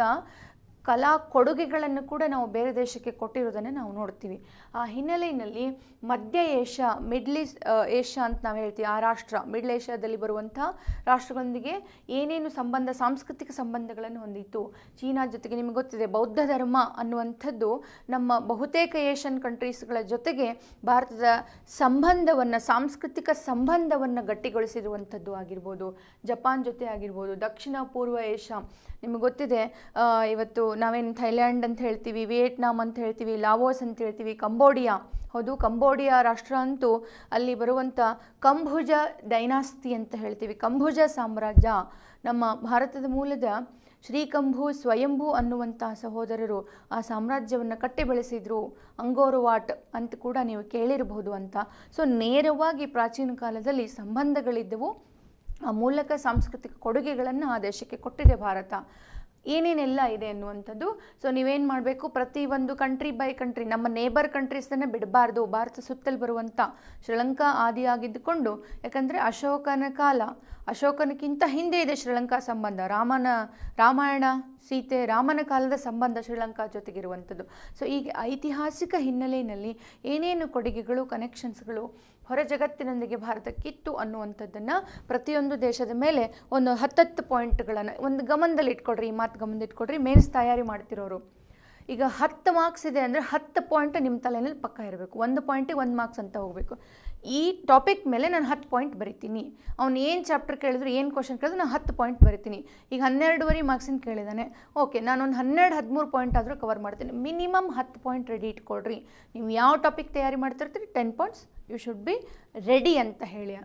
ಕಲಾ ಕೊಡುಗೆಗಳನ್ನು ಕೂಡ ನಾವು ಬೇರೆ ದೇಶಕ್ಕೆ ಕೊಟ್ಟಿರೋದನ್ನು ನಾವು ನೋಡ್ತೀವಿ ಆ ಹಿನ್ನೆಲೆಯಲ್ಲಿ ಮಧ್ಯ ಏಷ್ಯಾ ಮಿಡ್ಲ್ ಈಸ್ಟ್ ಏಷ್ಯಾ ಅಂತ ನಾವು ಹೇಳ್ತೀವಿ ಆ ರಾಷ್ಟ್ರ ಮಿಡ್ಲ್ ಏಷ್ಯಾದಲ್ಲಿ ಬರುವಂಥ ರಾಷ್ಟ್ರಗಳೊಂದಿಗೆ ಏನೇನು ಸಂಬಂಧ ಸಾಂಸ್ಕೃತಿಕ ಸಂಬಂಧಗಳನ್ನು ಹೊಂದಿತ್ತು ಚೀನಾ ಜೊತೆಗೆ ನಿಮಗೆ ಗೊತ್ತಿದೆ ಬೌದ್ಧ ಧರ್ಮ ಅನ್ನುವಂಥದ್ದು ನಮ್ಮ ಬಹುತೇಕ ಏಷ್ಯನ್ ಕಂಟ್ರೀಸ್ಗಳ ಜೊತೆಗೆ ಭಾರತದ ಸಂಬಂಧವನ್ನು ಸಾಂಸ್ಕೃತಿಕ ಸಂಬಂಧವನ್ನು ಗಟ್ಟಿಗೊಳಿಸಿರುವಂಥದ್ದು ಆಗಿರ್ಬೋದು ಜಪಾನ್ ಜೊತೆ ಆಗಿರ್ಬೋದು ದಕ್ಷಿಣ ಪೂರ್ವ ಏಷ್ಯಾ ನಿಮಗೆ ಗೊತ್ತಿದೆ ಆ, ಇವತ್ತು ನಾವೇನು ಥೈಲ್ಯಾಂಡ್ ಅಂತ ಹೇಳ್ತೀವಿ ವಿಯೆಟ್ನಾಂ ಅಂತ ಹೇಳ್ತೀವಿ ಲಾವೋಸ್ ಅಂತ ಹೇಳ್ತೀವಿ ಕಂಬೋಡಿಯಾ ಹೌದು ಕಂಬೋಡಿಯಾ ರಾಷ್ಟ್ರ ಅಂತೂ ಅಲ್ಲಿ ಬರುವಂಥ ಕಂಭುಜ ಡೈನಾಸ್ತಿ ಅಂತ ಹೇಳ್ತೀವಿ ಕಂಭುಜ ಸಾಮ್ರಾಜ್ಯ ನಮ್ಮ ಭಾರತದ ಮೂಲದ ಶ್ರೀಕಂಭು ಸ್ವಯಂಭೂ ಅನ್ನುವಂಥ ಸಹೋದರರು ಆ ಸಾಮ್ರಾಜ್ಯವನ್ನು ಕಟ್ಟಿ ಬೆಳೆಸಿದ್ರು ಅಂಗೋರುವಾಟ್ ಅಂತ ಕೂಡ ನೀವು ಕೇಳಿರಬಹುದು ಅಂತ ಸೊ ನೇರವಾಗಿ ಪ್ರಾಚೀನ ಕಾಲದಲ್ಲಿ ಸಂಬಂಧಗಳಿದ್ದವು ಆ ಮೂಲಕ ಸಾಂಸ್ಕೃತಿಕ ಕೊಡುಗೆಗಳನ್ನು ಆ ದೇಶಕ್ಕೆ ಕೊಟ್ಟಿದೆ ಭಾರತ ಏನೇನೆಲ್ಲ ಇದೆ ಅನ್ನುವಂಥದ್ದು ಸೊ ನೀವೇನು ಮಾಡಬೇಕು ಪ್ರತಿ ಒಂದು ಕಂಟ್ರಿ ಬೈ ಕಂಟ್ರಿ ನಮ್ಮ ನೇಬರ್ ಕಂಟ್ರೀಸನ್ನು ಬಿಡಬಾರ್ದು ಭಾರತ ಸುತ್ತಲೂ ಬರುವಂಥ ಶ್ರೀಲಂಕಾ ಆದಿಯಾಗಿದ್ದುಕೊಂಡು ಯಾಕಂದರೆ ಅಶೋಕನ ಕಾಲ ಅಶೋಕನಕ್ಕಿಂತ ಹಿಂದೆ ಇದೆ ಶ್ರೀಲಂಕಾ ಸಂಬಂಧ ರಾಮನ ರಾಮಾಯಣ ಸೀತೆ ರಾಮನ ಕಾಲದ ಸಂಬಂಧ ಶ್ರೀಲಂಕಾ ಜೊತೆಗಿರುವಂಥದ್ದು ಸೊ ಈಗ ಐತಿಹಾಸಿಕ ಹಿನ್ನೆಲೆಯಲ್ಲಿ ಏನೇನು ಕೊಡುಗೆಗಳು ಕನೆಕ್ಷನ್ಸ್ಗಳು ಹೊರ ಜಗತ್ತಿನೊಂದಿಗೆ ಭಾರತಕ್ಕಿತ್ತು ಅನ್ನುವಂಥದ್ದನ್ನು ಪ್ರತಿಯೊಂದು ದೇಶದ ಮೇಲೆ ಒಂದು ಹತ್ತತ್ತು ಪಾಯಿಂಟ್ಗಳನ್ನು ಒಂದು ಗಮನದಲ್ಲಿ ಇಟ್ಕೊಡ್ರಿ ಈ ಮಾತು ಗಮನದಲ್ಲಿ ಇಟ್ಕೊಡ್ರಿ ಮೇನ್ಸ್ ತಯಾರಿ ಮಾಡ್ತಿರೋರು ಈಗ ಹತ್ತು ಮಾರ್ಕ್ಸ್ ಇದೆ ಅಂದರೆ ಹತ್ತು ಪಾಯಿಂಟ್ ನಿಮ್ಮ ತಲೆಯಲ್ಲಿ ಪಕ್ಕ ಇರಬೇಕು ಒಂದು ಪಾಯಿಂಟಿಗೆ ಒಂದು ಮಾರ್ಕ್ಸ್ ಅಂತ ಹೋಗಬೇಕು ಈ ಟಾಪಿಕ್ ಮೇಲೆ ನಾನು ಹತ್ತು ಪಾಯಿಂಟ್ ಬರಿತೀನಿ ಅವ್ನು ಏನು ಚಾಪ್ಟರ್ ಕೇಳಿದ್ರು ಏನು ಕ್ವಶನ್ ಕೇಳಿದ್ರು ನಾನು ಹತ್ತು ಪಾಯಿಂಟ್ ಬರಿತೀನಿ ಈಗ ಹನ್ನೆರಡುವರೆ ಮಾರ್ಕ್ಸಿನ ಕೇಳಿದ್ದಾನೆ ಓಕೆ ನಾನೊಂದು ಹನ್ನೆರಡು ಹದಿಮೂರು ಪಾಯಿಂಟ್ ಆದರೂ ಕವರ್ ಮಾಡ್ತೀನಿ ಮಿನಿಮಮ್ ಹತ್ತು ಪಾಯಿಂಟ್ ರೆಡಿ ಇಟ್ಕೊಳ್ರಿ ನೀವು ಯಾವ ಟಾಪಿಕ್ ತಯಾರಿ ಮಾಡ್ತಿರ್ತೀರಿ ten points you should be ready ಅಂತ ಹೇಳಿ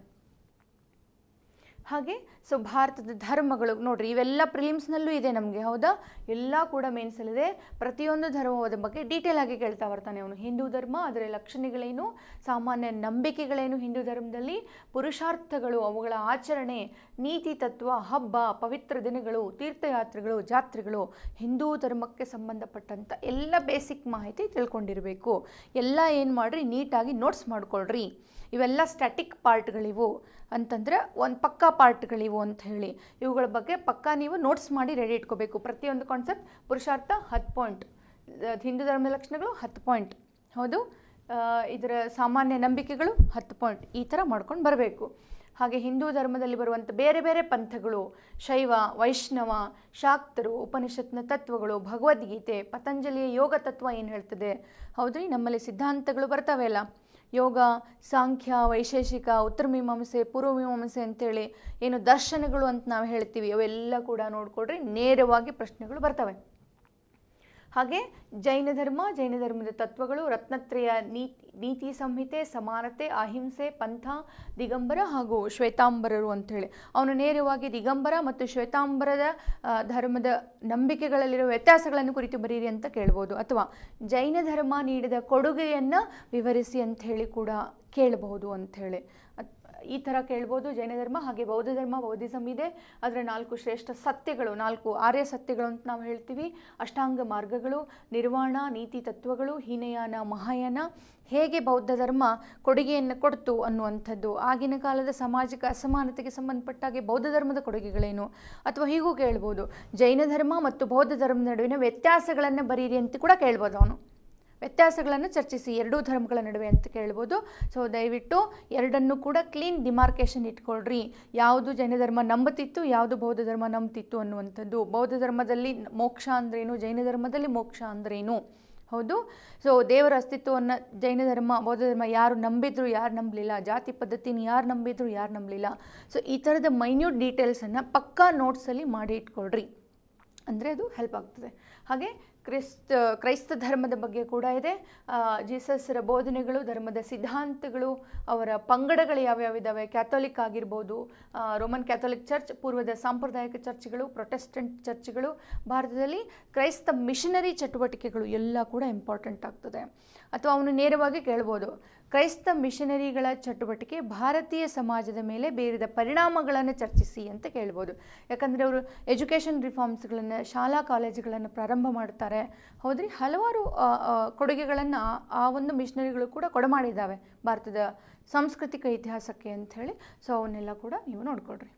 ಹಾಗೆ ಸೊ ಭಾರತದ ಧರ್ಮಗಳು ನೋಡ್ರಿ ಇವೆಲ್ಲ ಪ್ರಿಲಿಮ್ಸ್ನಲ್ಲೂ ಇದೆ ನಮಗೆ ಹೌದಾ ಎಲ್ಲ ಕೂಡ ಮೇನ್ಸಲ್ಲಿದೆ ಪ್ರತಿಯೊಂದು ಧರ್ಮದ ಬಗ್ಗೆ ಡೀಟೇಲ್ ಆಗಿ ಕೇಳ್ತಾ ಬರ್ತಾನೆ ಅವನು ಹಿಂದೂ ಧರ್ಮ ಅದರ ಲಕ್ಷಣಗಳೇನು ಸಾಮಾನ್ಯ ನಂಬಿಕೆಗಳೇನು ಹಿಂದೂ ಧರ್ಮದಲ್ಲಿ ಪುರುಷಾರ್ಥಗಳು ಅವುಗಳ ಆಚರಣೆ ನೀತಿ ತತ್ವ ಹಬ್ಬ ಪವಿತ್ರ ದಿನಗಳು ತೀರ್ಥಯಾತ್ರೆಗಳು ಜಾತ್ರೆಗಳು ಹಿಂದೂ ಧರ್ಮಕ್ಕೆ ಸಂಬಂಧಪಟ್ಟಂಥ ಎಲ್ಲ ಬೇಸಿಕ್ ಮಾಹಿತಿ ತಿಳ್ಕೊಂಡಿರಬೇಕು ಎಲ್ಲ ಏನು ಮಾಡಿರಿ ನೀಟಾಗಿ ನೋಟ್ಸ್ ಮಾಡ್ಕೊಳ್ರಿ ಇವೆಲ್ಲ ಸ್ಟ್ಯಾಟಿಕ್ ಪಾರ್ಟ್ಗಳಿವು ಅಂತಂದರೆ ಒಂದು ಪಕ್ಕಾ ಪಾರ್ಟ್ಗಳಿವು ಅಂತ ಹೇಳಿ ಇವುಗಳ ಬಗ್ಗೆ ಪಕ್ಕಾ ನೀವು ನೋಟ್ಸ್ ಮಾಡಿ ರೆಡಿ ಇಟ್ಕೋಬೇಕು ಪ್ರತಿಯೊಂದು ಕಾನ್ಸೆಪ್ಟ್ ಪುರುಷಾರ್ಥ ಹತ್ತು ಪಾಯಿಂಟ್ ಹಿಂದೂ ಧರ್ಮದ ಲಕ್ಷಣಗಳು ಹತ್ತು ಪಾಯಿಂಟ್ ಹೌದು ಆ, ಇದರ ಸಾಮಾನ್ಯ ನಂಬಿಕೆಗಳು ಹತ್ತು ಪಾಯಿಂಟ್ ಈ ಥರ ಮಾಡ್ಕೊಂಡು ಬರಬೇಕು ಹಾಗೆ ಹಿಂದೂ ಧರ್ಮದಲ್ಲಿ ಬರುವಂಥ ಬೇರೆ ಬೇರೆ ಪಂಥಗಳು ಶೈವ ವೈಷ್ಣವ ಶಾಕ್ತರು ಉಪನಿಷತ್ನ ತತ್ವಗಳು ಭಗವದ್ಗೀತೆ ಪತಂಜಲಿಯ ಯೋಗ ತತ್ವ ಏನು ಹೇಳ್ತದೆ ಹೌದ್ರಿ ನಮ್ಮಲ್ಲಿ ಸಿದ್ಧಾಂತಗಳು ಬರ್ತಾವೆ ಅಲ್ಲ ಯೋಗ ಸಾಂಖ್ಯ ವೈಶೇಷಿಕ ಉತ್ತರ ಮೀಮಾಂಸೆ ಪೂರ್ವ ಮೀಮಾಂಸೆ ಅಂತೇಳಿ ಏನು ದರ್ಶನಗಳು ಅಂತ ನಾವು ಹೇಳ್ತೀವಿ ಅವೆಲ್ಲ ಕೂಡ ನೋಡ್ಕೊಳ್ರಿ ನೇರವಾಗಿ ಪ್ರಶ್ನೆಗಳು ಬರ್ತವೆ ಹಾಗೆ ಜೈನ ಧರ್ಮ ಜೈನ ಧರ್ಮದ ತತ್ವಗಳು ರತ್ನತ್ರಯ ನೀತಿ ನೀತಿ ಸಂಹಿತೆ ಸಮಾನತೆ ಅಹಿಂಸೆ ಪಂಥ ದಿಗಂಬರ ಹಾಗೂ ಶ್ವೇತಾಂಬರರು ಅಂಥೇಳಿ ಅವನು ನೇರವಾಗಿ ದಿಗಂಬರ ಮತ್ತು ಶ್ವೇತಾಂಬರದ ಆ, ಧರ್ಮದ ನಂಬಿಕೆಗಳಲ್ಲಿರುವ ವ್ಯತ್ಯಾಸಗಳನ್ನು ಕುರಿತು ಬರೀರಿ ಅಂತ ಕೇಳ್ಬೋದು ಅಥವಾ ಜೈನ ಧರ್ಮ ನೀಡಿದ ಕೊಡುಗೆಯನ್ನು ವಿವರಿಸಿ ಅಂತ ಹೇಳಿ ಕೂಡ ಕೇಳಬಹುದು ಅಂಥೇಳಿ ಅತ್- ಈ ಥರ ಕೇಳ್ಬೋದು ಜೈನ ಧರ್ಮ ಹಾಗೆ ಬೌದ್ಧ ಧರ್ಮ ಬೌದ್ಧಿಸಮ್ ಇದೆ ಅದರ ನಾಲ್ಕು ಶ್ರೇಷ್ಠ ಸತ್ಯಗಳು ನಾಲ್ಕು ಆರ್ಯ ಸತ್ಯಗಳು ಅಂತ ನಾವು ಹೇಳ್ತೀವಿ ಅಷ್ಟಾಂಗ ಮಾರ್ಗಗಳು ನಿರ್ವಾಣ ನೀತಿ ತತ್ವಗಳು ಹೀನಯಾನ ಮಹಾಯಾನ ಹೇಗೆ ಬೌದ್ಧ ಧರ್ಮ ಕೊಡುಗೆಯನ್ನು ಕೊಡ್ತು ಅನ್ನುವಂಥದ್ದು ಆಗಿನ ಕಾಲದ ಸಾಮಾಜಿಕ ಅಸಮಾನತೆಗೆ ಸಂಬಂಧಪಟ್ಟಾಗೆ ಬೌದ್ಧ ಧರ್ಮದ ಕೊಡುಗೆಗಳೇನು ಅಥವಾ ಹೀಗೂ ಕೇಳ್ಬೋದು ಜೈನ ಧರ್ಮ ಮತ್ತು ಬೌದ್ಧ ಧರ್ಮದ ನಡುವಿನ ವ್ಯತ್ಯಾಸಗಳನ್ನು ಬರೀರಿ ಅಂತ ಕೂಡ ಕೇಳ್ಬೋದು ಅವನು ವ್ಯತ್ಯಾಸಗಳನ್ನು ಚರ್ಚಿಸಿ ಎರಡೂ ಧರ್ಮಗಳ ನಡುವೆ ಅಂತ ಕೇಳ್ಬೋದು ಸೊ ದಯವಿಟ್ಟು ಎರಡನ್ನೂ ಕೂಡ ಕ್ಲೀನ್ ಡಿಮಾರ್ಕೇಶನ್ ಇಟ್ಕೊಳ್ರಿ ಯಾವುದು ಜೈನ ಧರ್ಮ ನಂಬುತ್ತಿತ್ತು ಯಾವುದು ಬೌದ್ಧ ಧರ್ಮ ನಂಬುತ್ತಿತ್ತು ಅನ್ನುವಂಥದ್ದು ಬೌದ್ಧ ಧರ್ಮದಲ್ಲಿ ಮೋಕ್ಷ ಅಂದ್ರೇನು ಜೈನ ಧರ್ಮದಲ್ಲಿ ಮೋಕ್ಷ ಅಂದ್ರೇನು ಹೌದು ಸೊ ದೇವರ ಅಸ್ತಿತ್ವವನ್ನು ಜೈನ ಧರ್ಮ ಬೌದ್ಧ ಧರ್ಮ ಯಾರು ನಂಬಿದ್ರು ಯಾರು ನಂಬಲಿಲ್ಲ ಜಾತಿ ಪದ್ಧತಿನ ಯಾರು ನಂಬಿದ್ರು ಯಾರು ನಂಬಲಿಲ್ಲ ಸೊ ಈ ಥರದ ಮೈನ್ಯೂಟ್ ಡೀಟೇಲ್ಸನ್ನು ಪಕ್ಕಾ ನೋಟ್ಸಲ್ಲಿ ಮಾಡಿ ಇಟ್ಕೊಳ್ರಿ ಅಂದರೆ ಅದು ಹೆಲ್ಪ್ ಆಗ್ತದೆ ಹಾಗೆ ಕ್ರಿಸ್ತ ಕ್ರೈಸ್ತ ಧರ್ಮದ ಬಗ್ಗೆ ಕೂಡ ಇದೆ ಆ, ಜೀಸಸ್ರ ಬೋಧನೆಗಳು ಧರ್ಮದ ಸಿದ್ಧಾಂತಗಳು ಅವರ ಪಂಗಡಗಳು ಯಾವ್ಯಾವ ಇದ್ದಾವೆ ಕ್ಯಾಥೋಲಿಕ್ ಆಗಿರ್ಬೋದು ಆ, ರೋಮನ್ ಕ್ಯಾಥೋಲಿಕ್ ಚರ್ಚ್ ಪೂರ್ವದ ಸಾಂಪ್ರದಾಯಿಕ ಚರ್ಚ್ಗಳು ಪ್ರೊಟೆಸ್ಟೆಂಟ್ ಚರ್ಚ್ಗಳು ಭಾರತದಲ್ಲಿ ಕ್ರೈಸ್ತ ಮಿಷನರಿ ಚಟುವಟಿಕೆಗಳು ಎಲ್ಲ ಕೂಡ ಇಂಪಾರ್ಟೆಂಟ್ ಆಗ್ತದೆ ಅಥವಾ ಅವನು ನೇರವಾಗಿ ಕೇಳ್ಬೋದು ಕ್ರೈಸ್ತ ಮಿಷನರಿಗಳ ಚಟುವಟಿಕೆ ಭಾರತೀಯ ಸಮಾಜದ ಮೇಲೆ ಬೀರಿದ ಪರಿಣಾಮಗಳನ್ನು ಚರ್ಚಿಸಿ ಅಂತ ಕೇಳ್ಬೋದು ಯಾಕಂದರೆ ಅವರು ಎಜುಕೇಷನ್ ರಿಫಾರ್ಮ್ಸ್ಗಳನ್ನು ಶಾಲಾ ಕಾಲೇಜುಗಳನ್ನು ಪ್ರಾರಂಭ ಮಾಡ್ತಾರೆ ಹೌದ್ರಿ ಹಲವಾರು ಕೊಡುಗೆಗಳನ್ನು ಆ ಒಂದು ಮಿಷನರಿಗಳು ಕೂಡ ಕೊಡಮಾಡಿದ್ದಾವೆ ಭಾರತದ ಸಾಂಸ್ಕೃತಿಕ ಇತಿಹಾಸಕ್ಕೆ ಅಂಥೇಳಿ ಸೊ ಅವನ್ನೆಲ್ಲ ಕೂಡ ನೀವು ನೋಡ್ಕೊಳ್ರಿ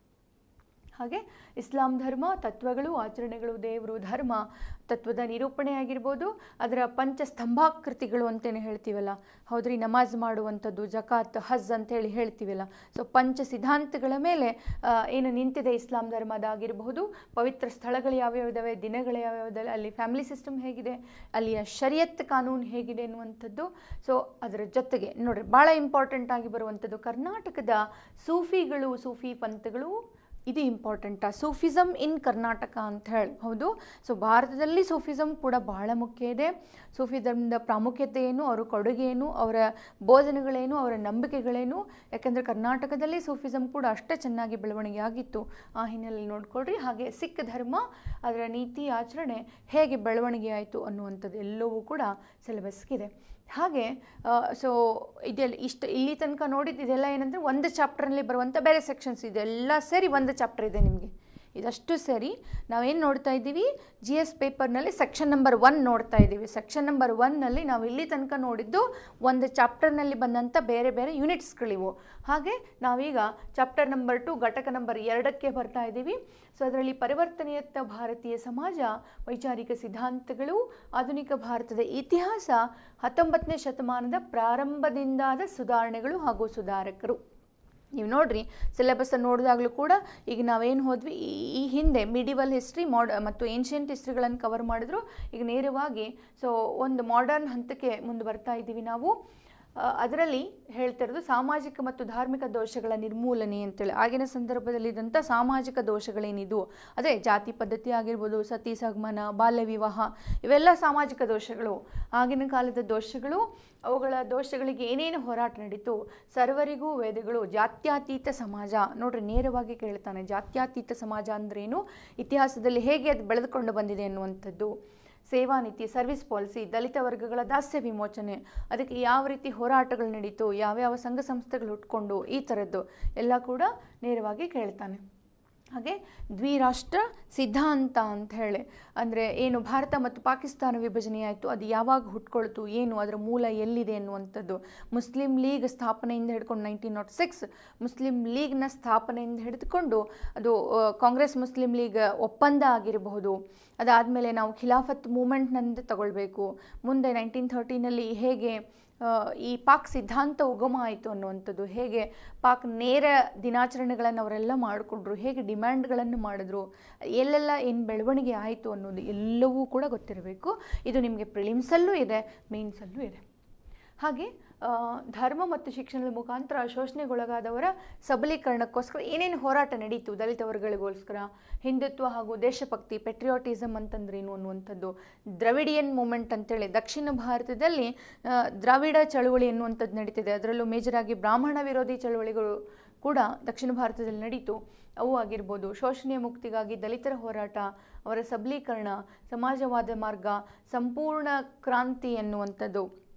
ಹಾಗೆ ಇಸ್ಲಾಂ ಧರ್ಮ ತತ್ವಗಳು ಆಚರಣೆಗಳು ದೇವರು ಧರ್ಮ ತತ್ವದ ನಿರೂಪಣೆ ಆಗಿರ್ಬೋದು ಅದರ ಪಂಚಸ್ತಂಭಾಕೃತಿಗಳು ಅಂತೇನೆ ಹೇಳ್ತೀವಲ್ಲ ಹೌದ್ರಿ ನಮಾಜ್ ಮಾಡುವಂಥದ್ದು ಜಕಾತ್ ಹಜ್ ಅಂತೇಳಿ ಹೇಳ್ತೀವಲ್ಲ ಸೊ ಪಂಚ ಸಿದ್ಧಾಂತಗಳ ಮೇಲೆ ಆ, ಏನು ನಿಂತಿದೆ ಇಸ್ಲಾಂ ಧರ್ಮದಾಗಿರಬಹುದು ಪವಿತ್ರ ಸ್ಥಳಗಳು ಯಾವ್ಯಾವ ಇದಾವೆ ದಿನಗಳು ಯಾವ್ಯಾವ ಇದಾವೆ ಅಲ್ಲಿ ಫ್ಯಾಮಿಲಿ ಸಿಸ್ಟಮ್ ಹೇಗಿದೆ ಅಲ್ಲಿಯ ಶರಿಯತ್ ಕಾನೂನು ಹೇಗಿದೆ ಅನ್ನುವಂಥದ್ದು ಸೊ ಅದರ ಜೊತೆಗೆ ನೋಡ್ರಿ ಭಾಳ ಇಂಪಾರ್ಟೆಂಟ್ ಆಗಿ ಬರುವಂಥದ್ದು ಕರ್ನಾಟಕದ ಸೂಫಿಗಳು ಸೂಫಿ ಪಂಥಗಳು ಇದು ಇಂಪಾರ್ಟೆಂಟಾ ಸೂಫಿಸಮ್ ಇನ್ ಕರ್ನಾಟಕ ಅಂತ ಹೇಳಿ ಹೌದು ಸೊ ಭಾರತದಲ್ಲಿ ಸೂಫಿಸಮ್ ಕೂಡ ಬಹಳ ಮುಖ್ಯ ಇದೆ ಸೂಫಿ ಧರ್ಮದ ಪ್ರಾಮುಖ್ಯತೆ ಏನು ಅವರ ಕೊಡುಗೆ ಏನು ಅವರ ಬೋಧನೆಗಳೇನು ಅವರ ನಂಬಿಕೆಗಳೇನು ಯಾಕೆಂದರೆ ಕರ್ನಾಟಕದಲ್ಲಿ ಸೂಫಿಸಮ್ ಕೂಡ ಅಷ್ಟೇ ಚೆನ್ನಾಗಿ ಬೆಳವಣಿಗೆ ಆಗಿತ್ತು ಆ ಹಿನ್ನೆಲೆಯಲ್ಲಿ ನೋಡ್ಕೊಳ್ರಿ ಹಾಗೆ ಸಿಖ್ ಧರ್ಮ ಅದರ ನೀತಿ ಆಚರಣೆ ಹೇಗೆ ಬೆಳವಣಿಗೆ ಆಯಿತು ಅನ್ನುವಂಥದ್ದು ಎಲ್ಲವೂ ಕೂಡ ಸಿಲೆಬಸ್ಗಿದೆ ಹಾಗೆ ಸೊ ಇದೆಲ್ಲ ಇಷ್ಟು ಇಲ್ಲಿ ತನಕ ನೋಡಿದ್ದು ಇದೆಲ್ಲ ಏನಂದರೆ ಒಂದು ಚಾಪ್ಟರ್ನಲ್ಲಿ ಬರುವಂಥ ಬೇರೆ ಸೆಕ್ಷನ್ಸ್ ಇದೆಲ್ಲ ಸೇರಿ ಒಂದು ಚಾಪ್ಟರ್ ಇದೆ ನಿಮಗೆ ಇದಷ್ಟು ಸೇರಿ ನಾವೇನು ನೋಡ್ತಾ ಇದ್ದೀವಿ ಜಿ ಎಸ್ ಪೇಪರ್ನಲ್ಲಿ ಸೆಕ್ಷನ್ ನಂಬರ್ ಒನ್ ನೋಡ್ತಾ ಇದ್ದೀವಿ ಸೆಕ್ಷನ್ ನಂಬರ್ ಒನ್ನಲ್ಲಿ ನಾವು ಇಲ್ಲಿ ತನಕ ನೋಡಿದ್ದು ಒಂದು ಚಾಪ್ಟರ್ನಲ್ಲಿ ಬಂದಂಥ ಬೇರೆ ಬೇರೆ ಯೂನಿಟ್ಸ್ಗಳಿವು ಹಾಗೆ ನಾವೀಗ ಚಾಪ್ಟರ್ ನಂಬರ್ ಟು ಘಟಕ ನಂಬರ್ ಎರಡಕ್ಕೆ ಬರ್ತಾ ಇದ್ದೀವಿ ಸೊ ಅದರಲ್ಲಿ ಪರಿವರ್ತನೆಯತ್ತ ಭಾರತೀಯ ಸಮಾಜ ವೈಚಾರಿಕ ಸಿದ್ಧಾಂತಗಳು ಆಧುನಿಕ ಭಾರತದ ಇತಿಹಾಸ ಹತ್ತೊಂಬತ್ತನೇ ಶತಮಾನದ ಪ್ರಾರಂಭದಿಂದಾದ ಸುಧಾರಣೆಗಳು ಹಾಗೂ ಸುಧಾರಕರು ನೀವು ನೋಡ್ರಿ ಸಿಲೆಬಸ್ಸನ್ನು ನೋಡಿದಾಗಲೂ ಕೂಡ ಈಗ ನಾವೇನು ಹೋದ್ವಿ ಈ- ಈ ಹಿಂದೆ ಮಿಡಿವಲ್ ಹಿಸ್ಟ್ರಿ ಮಾಡ್ ಮತ್ತು ಏನ್ಷಿಯಂಟ್ ಹಿಸ್ಟ್ರಿಗಳನ್ನು ಕವರ್ ಮಾಡಿದ್ರು ಈಗ ನೇರವಾಗಿ ಸೊ ಒಂದು ಮಾಡರ್ನ್ ಹಂತಕ್ಕೆ ಮುಂದೆ ಬರ್ತಾ ಇದ್ದೀವಿ ನಾವು ಆ, ಅದರಲ್ಲಿ ಹೇಳ್ತಾ ಇರೋದು ಸಾಮಾಜಿಕ ಮತ್ತು ಧಾರ್ಮಿಕ ದೋಷಗಳ ನಿರ್ಮೂಲನೆ ಅಂತೇಳಿ ಆಗಿನ ಸಂದರ್ಭದಲ್ಲಿದ್ದಂಥ ಸಾಮಾಜಿಕ ದೋಷಗಳೇನಿದು ಅದೇ ಜಾತಿ ಪದ್ಧತಿ ಆಗಿರ್ಬೋದು ಸತಿ ಸಗಮನ ಬಾಲ್ಯ ವಿವಾಹ ಇವೆಲ್ಲ ಸಾಮಾಜಿಕ ದೋಷಗಳು ಆಗಿನ ಕಾಲದ ದೋಷಗಳು ಅವುಗಳ ದೋಷಗಳಿಗೆ ಏನೇನು ಹೋರಾಟ ನಡೀತು ಸರ್ವರಿಗೂ ವೇದಗಳು ಜಾತ್ಯತೀತ ಸಮಾಜ ನೋಡ್ರಿ ನೇರವಾಗಿ ಕೇಳ್ತಾನೆ ಜಾತ್ಯತೀತ ಸಮಾಜ ಅಂದ್ರೇನು ಇತಿಹಾಸದಲ್ಲಿ ಹೇಗೆ ಅದು ಬೆಳೆದುಕೊಂಡು ಬಂದಿದೆ ಅನ್ನುವಂಥದ್ದು ಸೇವಾ ನೀತಿ ಸರ್ವಿಸ್ ಪಾಲಿಸಿ ದಲಿತ ವರ್ಗಗಳ ದಾಸ್ಯ ವಿಮೋಚನೆ ಅದಕ್ಕೆ ಯಾವ ರೀತಿ ಹೋರಾಟಗಳು ನಡೀತು ಯಾವ್ಯಾವ ಸಂಘ ಸಂಸ್ಥೆಗಳು ಹುಟ್ಕೊಂಡು ಈ ಥರದ್ದು ಎಲ್ಲ ಕೂಡ ನೇರವಾಗಿ ಕೇಳ್ತಾನೆ ಹಾಗೆ ದ್ವಿರಾಷ್ಟ್ರ ಸಿದ್ಧಾಂತ ಅಂತ ಹೇಳಿ ಅಂದರೆ ಏನು ಭಾರತ ಮತ್ತು ಪಾಕಿಸ್ತಾನ ವಿಭಜನೆ ಆಯಿತು ಅದು ಯಾವಾಗ ಹುಟ್ಕೊಳ್ತು ಏನು ಅದರ ಮೂಲ ಎಲ್ಲಿದೆ ಅನ್ನುವಂಥದ್ದು ಮುಸ್ಲಿಂ ಲೀಗ್ ಸ್ಥಾಪನೆಯಿಂದ ಹಿಡ್ಕೊಂಡು ನೈನ್ಟೀನ್ ನಾಟ್ ಸಿಕ್ಸ್ ಮುಸ್ಲಿಂ ಲೀಗ್ನ ಸ್ಥಾಪನೆಯಿಂದ ಹಿಡಿದುಕೊಂಡು ಅದು ಆ, ಕಾಂಗ್ರೆಸ್ ಮುಸ್ಲಿಂ ಲೀಗ್ ಒಪ್ಪಂದ ಆಗಿರಬಹುದು ಅದಾದಮೇಲೆ ನಾವು ಖಿಲಾಫತ್ ಮೂಮೆಂಟ್ನಿಂದ ತಗೊಳ್ಬೇಕು ಮುಂದೆ ನೈನ್ಟೀನ್ ಥರ್ಟಿನಲ್ಲಿ ಹೇಗೆ ಆ, ಈ ಪಾಕ್ ಸಿದ್ಧಾಂತ ಉಗಮ ಆಯಿತು ಅನ್ನುವಂಥದ್ದು ಹೇಗೆ ಪಾಕ್ ನೇರ ದಿನಾಚರಣೆಗಳನ್ನು ಅವರೆಲ್ಲ ಮಾಡಿಕೊಂಡ್ರು ಹೇಗೆ ಡಿಮ್ಯಾಂಡ್ಗಳನ್ನು ಮಾಡಿದ್ರು ಎಲ್ಲೆಲ್ಲ ಏನು ಬೆಳವಣಿಗೆ ಆಯಿತು ಅನ್ನೋದು ಎಲ್ಲವೂ ಕೂಡ ಗೊತ್ತಿರಬೇಕು ಇದು ನಿಮಗೆ ಪ್ರಿಲಿಮ್ಸಲ್ಲೂ ಇದೆ ಮೇನ್ಸಲ್ಲೂ ಇದೆ ಹಾಗೆ ಆ, ಧರ್ಮ ಮತ್ತು ಶಿಕ್ಷಣದ ಮುಖಾಂತರ ಶೋಷಣೆಗೊಳಗಾದವರ ಸಬಲೀಕರಣಕ್ಕೋಸ್ಕರ ಏನೇನು ಹೋರಾಟ ನಡೀತು ದಲಿತ ವರ್ಗಗಳಿಗೋಸ್ಕರ ಹಿಂದುತ್ವ ಹಾಗೂ ದೇಶಭಕ್ತಿ ಪೆಟ್ರಿಯಾಟಿಸಮ್ ಅಂತಂದ್ರೇನು ಅನ್ನುವಂಥದ್ದು ದ್ರವಿಡಿಯನ್ ಮೂಮೆಂಟ್ ಅಂತೇಳಿ ದಕ್ಷಿಣ ಭಾರತದಲ್ಲಿ ಆ, ದ್ರಾವಿಡ ಚಳುವಳಿ ಎನ್ನುವಂಥದ್ದು ನಡೀತಿದೆ ಅದರಲ್ಲೂ ಮೇಜರಾಗಿ ಬ್ರಾಹ್ಮಣ ವಿರೋಧಿ ಚಳುವಳಿಗಳು ಕೂಡ ದಕ್ಷಿಣ ಭಾರತದಲ್ಲಿ ನಡೀತು ಅವು ಆಗಿರ್ಬೋದು ಶೋಷಣೆಯ ಮುಕ್ತಿಗಾಗಿ ದಲಿತರ ಹೋರಾಟ ಅವರ ಸಬಲೀಕರಣ ಸಮಾಜವಾದ ಮಾರ್ಗ ಸಂಪೂರ್ಣ ಕ್ರಾಂತಿ ಎನ್ನುವಂಥದ್ದು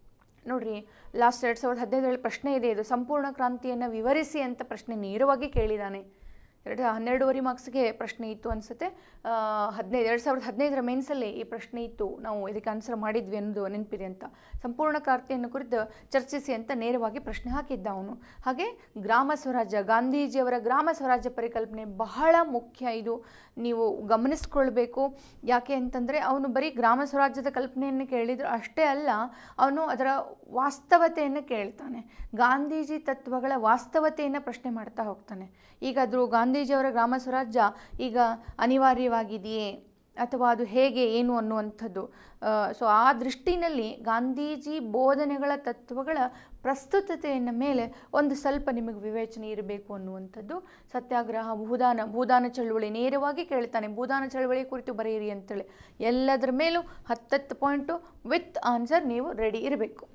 ನೋಡ್ರಿ ಲಾಸ್ಟ್ ಎರಡು ಸಾವಿರದ ಹದಿನೈದರಲ್ಲಿ ಪ್ರಶ್ನೆ ಇದೆ ಇದು ಸಂಪೂರ್ಣ ಕ್ರಾಂತಿಯನ್ನು ವಿವರಿಸಿ ಅಂತ ಪ್ರಶ್ನೆ ನೇರವಾಗಿ ಕೇಳಿದ್ದಾನೆ ಎರಡು ಹನ್ನೆರಡೂವರೆ ಮಾರ್ಕ್ಸ್ಗೆ ಪ್ರಶ್ನೆ ಇತ್ತು ಅನಿಸುತ್ತೆ ಹದಿನೈದು ಎರಡು ಸಾವಿರದ ಹದಿನೈದರ ಮೇನ್ಸಲ್ಲಿ ಈ ಪ್ರಶ್ನೆ ಇತ್ತು ನಾವು ಇದಕ್ಕೆ ಆನ್ಸರ್ ಮಾಡಿದ್ವಿ ಅನ್ನೋದು ನೆನಪಿದೆ ಅಂತ ಸಂಪೂರ್ಣ ಕ್ರಾಂತಿಯನ್ನು ಕುರಿತು ಚರ್ಚಿಸಿ ಅಂತ ನೇರವಾಗಿ ಪ್ರಶ್ನೆ ಹಾಕಿದ್ದ ಅವನು ಹಾಗೆ ಗ್ರಾಮ ಸ್ವರಾಜ್ಯ ಗಾಂಧೀಜಿಯವರ ಗ್ರಾಮ ಸ್ವರಾಜ್ಯ ಪರಿಕಲ್ಪನೆ ಬಹಳ ಮುಖ್ಯ ಇದು ನೀವು ಗಮನಿಸ್ಕೊಳ್ಬೇಕು ಯಾಕೆ ಅಂತಂದರೆ ಅವನು ಬರೀ ಗ್ರಾಮ ಸ್ವರಾಜ್ಯದ ಕಲ್ಪನೆಯನ್ನು ಕೇಳಿದ್ರು ಅಷ್ಟೇ ಅಲ್ಲ ಅವನು ಅದರ ವಾಸ್ತವತೆಯನ್ನು ಕೇಳ್ತಾನೆ ಗಾಂಧೀಜಿ ತತ್ವಗಳ ವಾಸ್ತವತೆಯನ್ನು ಪ್ರಶ್ನೆ ಮಾಡ್ತಾ ಹೋಗ್ತಾನೆ ಈಗ ಅದು ಗಾಂಧೀಜಿಯವರ ಗ್ರಾಮ ಸ್ವರಾಜ್ಯ ಈಗ ಅನಿವಾರ್ಯವಾಗಿದೆಯೇ ಅಥವಾ ಅದು ಹೇಗೆ ಏನು ಅನ್ನುವಂಥದ್ದು ಸೊ ಆ ದೃಷ್ಟಿನಲ್ಲಿ ಗಾಂಧೀಜಿ ಬೋಧನೆಗಳ ತತ್ವಗಳ ಪ್ರಸ್ತುತತೆಯ ಮೇಲೆ ಒಂದು ಸ್ವಲ್ಪ ನಿಮಗೆ ವಿವೇಚನೆ ಇರಬೇಕು ಅನ್ನುವಂಥದ್ದು ಸತ್ಯಾಗ್ರಹ ಭೂದಾನ ಭೂದಾನ ಚಳುವಳಿ ನೇರವಾಗಿ ಕೇಳ್ತಾನೆ ಭೂದಾನ ಚಳುವಳಿ ಕುರಿತು ಬರೆಯಿರಿ ಅಂತೇಳಿ ಎಲ್ಲದರ ಮೇಲೂ ಹತ್ತತ್ತು ಪಾಯಿಂಟು ವಿತ್ ಆನ್ಸರ್ ನೀವು ರೆಡಿ ಇರಬೇಕು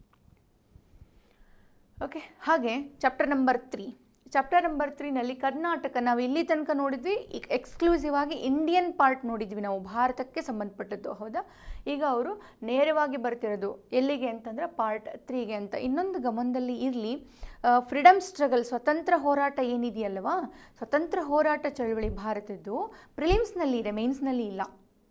ಓಕೆ ಹಾಗೆ chapter number three chapter number ತ್ರೀನಲ್ಲಿ ಕರ್ನಾಟಕ ನಾವು ಇಲ್ಲಿ ತನಕ ನೋಡಿದ್ವಿ ಈಗ ಎಕ್ಸ್ಕ್ಲೂಸಿವ್ ಆಗಿ ಇಂಡಿಯನ್ ಪಾರ್ಟ್ ನೋಡಿದ್ವಿ ನಾವು ಭಾರತಕ್ಕೆ ಸಂಬಂಧಪಟ್ಟದ್ದು ಹೌದಾ ಈಗ ಅವರು ನೇರವಾಗಿ ಬರ್ತಿರೋದು ಎಲ್ಲಿಗೆ ಅಂತಂದ್ರೆ ಪಾರ್ಟ್ ತ್ರೀಗೆ ಅಂತ ಇನ್ನೊಂದು ಗಮನದಲ್ಲಿ ಇರಲಿ ಫ್ರೀಡಮ್ ಸ್ಟ್ರಗಲ್ ಸ್ವತಂತ್ರ ಹೋರಾಟ ಏನಿದೆಯಲ್ವಾ ಸ್ವತಂತ್ರ ಹೋರಾಟ ಚಳವಳಿ ಭಾರತದ್ದು ಪ್ರಿಲಿಮ್ಸ್ನಲ್ಲಿ ಇದೆ ಮೇನ್ಸ್ನಲ್ಲಿ ಇಲ್ಲ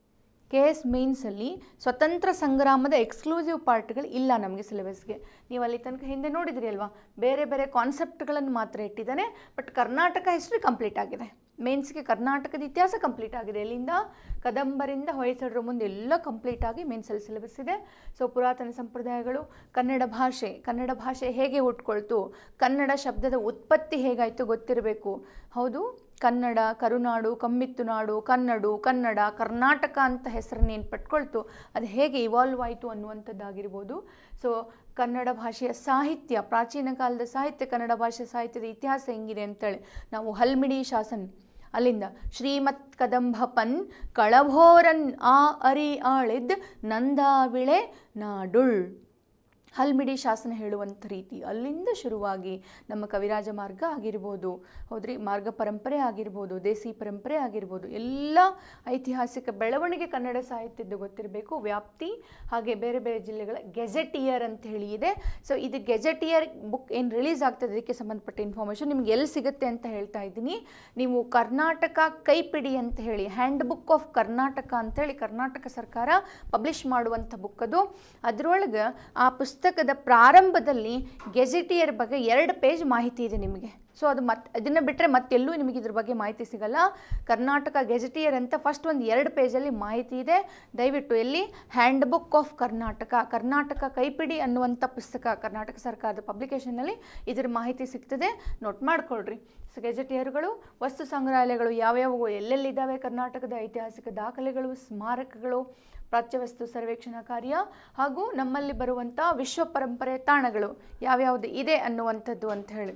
ಕೆ ಎಸ್ ಮೇನ್ಸಲ್ಲಿ ಸ್ವತಂತ್ರ ಸಂಗ್ರಾಮದ ಎಕ್ಸ್ಕ್ಲೂಸಿವ್ ಪಾರ್ಟ್ಗಳು ಇಲ್ಲ ನಮಗೆ ಸಿಲೆಬಸ್ಗೆ ನೀವು ಅಲ್ಲಿ ತನಕ ಹಿಂದೆ ನೋಡಿದ್ರಿ ಅಲ್ವಾ ಬೇರೆ ಬೇರೆ ಕಾನ್ಸೆಪ್ಟ್ಗಳನ್ನು ಮಾತ್ರ ಇಟ್ಟಿದ್ದಾನೆ ಬಟ್ ಕರ್ನಾಟಕ ಹಿಸ್ಟ್ರಿ ಕಂಪ್ಲೀಟ್ ಆಗಿದೆ ಮೇನ್ಸ್ಗೆ ಕರ್ನಾಟಕದ ಇತಿಹಾಸ ಕಂಪ್ಲೀಟ್ ಆಗಿದೆ ಎಲ್ಲಿಂದ ಕದಂಬರಿಂದ ಹೊಯ್ಸಳರ ಮುಂದೆ ಎಲ್ಲ ಕಂಪ್ಲೀಟ್ ಆಗಿ ಮೇನ್ಸಲ್ಲಿ ಸಿಲೆಬಸ್ ಇದೆ ಸೊ ಪುರಾತನ ಸಂಪ್ರದಾಯಗಳು ಕನ್ನಡ ಭಾಷೆ ಕನ್ನಡ ಭಾಷೆ ಹೇಗೆ ಹುಟ್ಕೊಳ್ತು ಕನ್ನಡ ಶಬ್ದದ ಉತ್ಪತ್ತಿ ಹೇಗಾಯಿತು ಗೊತ್ತಿರಬೇಕು ಹೌದು ಕನ್ನಡ ಕರುನಾಡು ಕಮ್ಮಿತ್ತು ನಾಡು ಕನ್ನಡು ಕನ್ನಡ ಕರ್ನಾಟಕ ಅಂತ ಹೆಸರನ್ನೇನು ಪಟ್ಕೊಳ್ತು ಅದು ಹೇಗೆ ಇವಾಲ್ವ್ ಆಯಿತು ಅನ್ನುವಂಥದ್ದಾಗಿರ್ಬೋದು ಸೊ ಕನ್ನಡ ಭಾಷೆಯ ಸಾಹಿತ್ಯ ಪ್ರಾಚೀನ ಕಾಲದ ಸಾಹಿತ್ಯ ಕನ್ನಡ ಭಾಷೆ ಸಾಹಿತ್ಯದ ಇತಿಹಾಸ ಹೆಂಗಿದೆ ಅಂತೇಳಿ ನಾವು ಹಲ್ಮಿಡಿ ಶಾಸನ್ ಅಲ್ಲಿಂದ ಶ್ರೀಮತ್ ಕದಂಬಪನ್ ಕಳಭೋರನ್ ಆ ಅರಿ ಆಳಿದ್ ನಂದಾವಿಳೆ ನಾಡುಳ್ ಹಲ್ಮಿಡಿ ಶಾಸನ ಹೇಳುವಂಥ ರೀತಿ ಅಲ್ಲಿಂದ ಶುರುವಾಗಿ ನಮ್ಮ ಕವಿರಾಜ ಮಾರ್ಗ ಆಗಿರ್ಬೋದು ಹೌದ್ರಿ ಮಾರ್ಗ ಪರಂಪರೆ ಆಗಿರ್ಬೋದು ದೇಸಿ ಪರಂಪರೆ ಆಗಿರ್ಬೋದು ಎಲ್ಲ ಐತಿಹಾಸಿಕ ಬೆಳವಣಿಗೆ ಕನ್ನಡ ಸಾಹಿತ್ಯದ್ದು ಗೊತ್ತಿರಬೇಕು ವ್ಯಾಪ್ತಿ ಹಾಗೆ ಬೇರೆ ಬೇರೆ ಜಿಲ್ಲೆಗಳ ಗೆಜೆಟಿಯರ್ ಅಂತ ಹೇಳಿ ಇದೆ ಸೊ ಇದು ಗೆಜೆಟಿಯರ್ ಬುಕ್ ಏನು ರಿಲೀಸ್ ಆಗ್ತದೆ ಇದಕ್ಕೆ ಸಂಬಂಧಪಟ್ಟ ಇನ್ಫಾರ್ಮೇಷನ್ ನಿಮ್ಗೆ ಎಲ್ಲಿ ಸಿಗುತ್ತೆ ಅಂತ ಹೇಳ್ತಾ ಇದ್ದೀನಿ ನೀವು ಕರ್ನಾಟಕ ಕೈಪಿಡಿ ಅಂತ ಹೇಳಿ ಹ್ಯಾಂಡ್ ಬುಕ್ ಆಫ್ ಕರ್ನಾಟಕ ಅಂತೇಳಿ ಕರ್ನಾಟಕ ಸರ್ಕಾರ ಪಬ್ಲಿಷ್ ಮಾಡುವಂಥ ಬುಕ್ ಅದು ಅದರೊಳಗೆ ಆ ಪುಸ್ತಕದ ಪ್ರಾರಂಭದಲ್ಲಿ ಗೆಜೆಟಿಯರ್ ಬಗ್ಗೆ ಎರಡು ಪೇಜ್ ಮಾಹಿತಿ ಇದೆ ನಿಮಗೆ ಸೊ ಅದು ಮತ್ತೆ ಇದನ್ನು ಬಿಟ್ಟರೆ ಮತ್ತೆಲ್ಲೂ ನಿಮಗೆ ಇದ್ರ ಬಗ್ಗೆ ಮಾಹಿತಿ ಸಿಗಲ್ಲ ಕರ್ನಾಟಕ ಗೆಜೆಟಿಯರ್ ಅಂತ ಫಸ್ಟ್ ಒಂದು ಎರಡು ಪೇಜಲ್ಲಿ ಮಾಹಿತಿ ಇದೆ ದಯವಿಟ್ಟು ಎಲ್ಲಿ handbook of Karnataka Karnataka ಕೈಪಿಡಿ ಅನ್ನುವಂಥ ಪುಸ್ತಕ ಕರ್ನಾಟಕ ಸರ್ಕಾರದ ಪಬ್ಲಿಕೇಶನ್ನಲ್ಲಿ ಇದರ ಮಾಹಿತಿ ಸಿಗ್ತದೆ ನೋಟ್ ಮಾಡ್ಕೊಳ್ರಿ ಸೊ ಗೆಜೆಟಿಯರ್ಗಳು ವಸ್ತು ಸಂಗ್ರಹಾಲಯಗಳು ಯಾವ್ಯಾವು ಎಲ್ಲೆಲ್ಲಿದ್ದಾವೆ ಕರ್ನಾಟಕದ ಐತಿಹಾಸಿಕ ದಾಖಲೆಗಳು ಸ್ಮಾರಕಗಳು ಪ್ರಾಚ್ಯವಸ್ತು ಸರ್ವೇಕ್ಷಣಾ ಕಾರ್ಯ ಹಾಗೂ ನಮ್ಮಲ್ಲಿ ಬರುವಂಥ ವಿಶ್ವ ಪರಂಪರೆ ತಾಣಗಳು ಯಾವ್ಯಾವುದು ಇದೆ ಅನ್ನುವಂಥದ್ದು ಅಂತ ಹೇಳಿ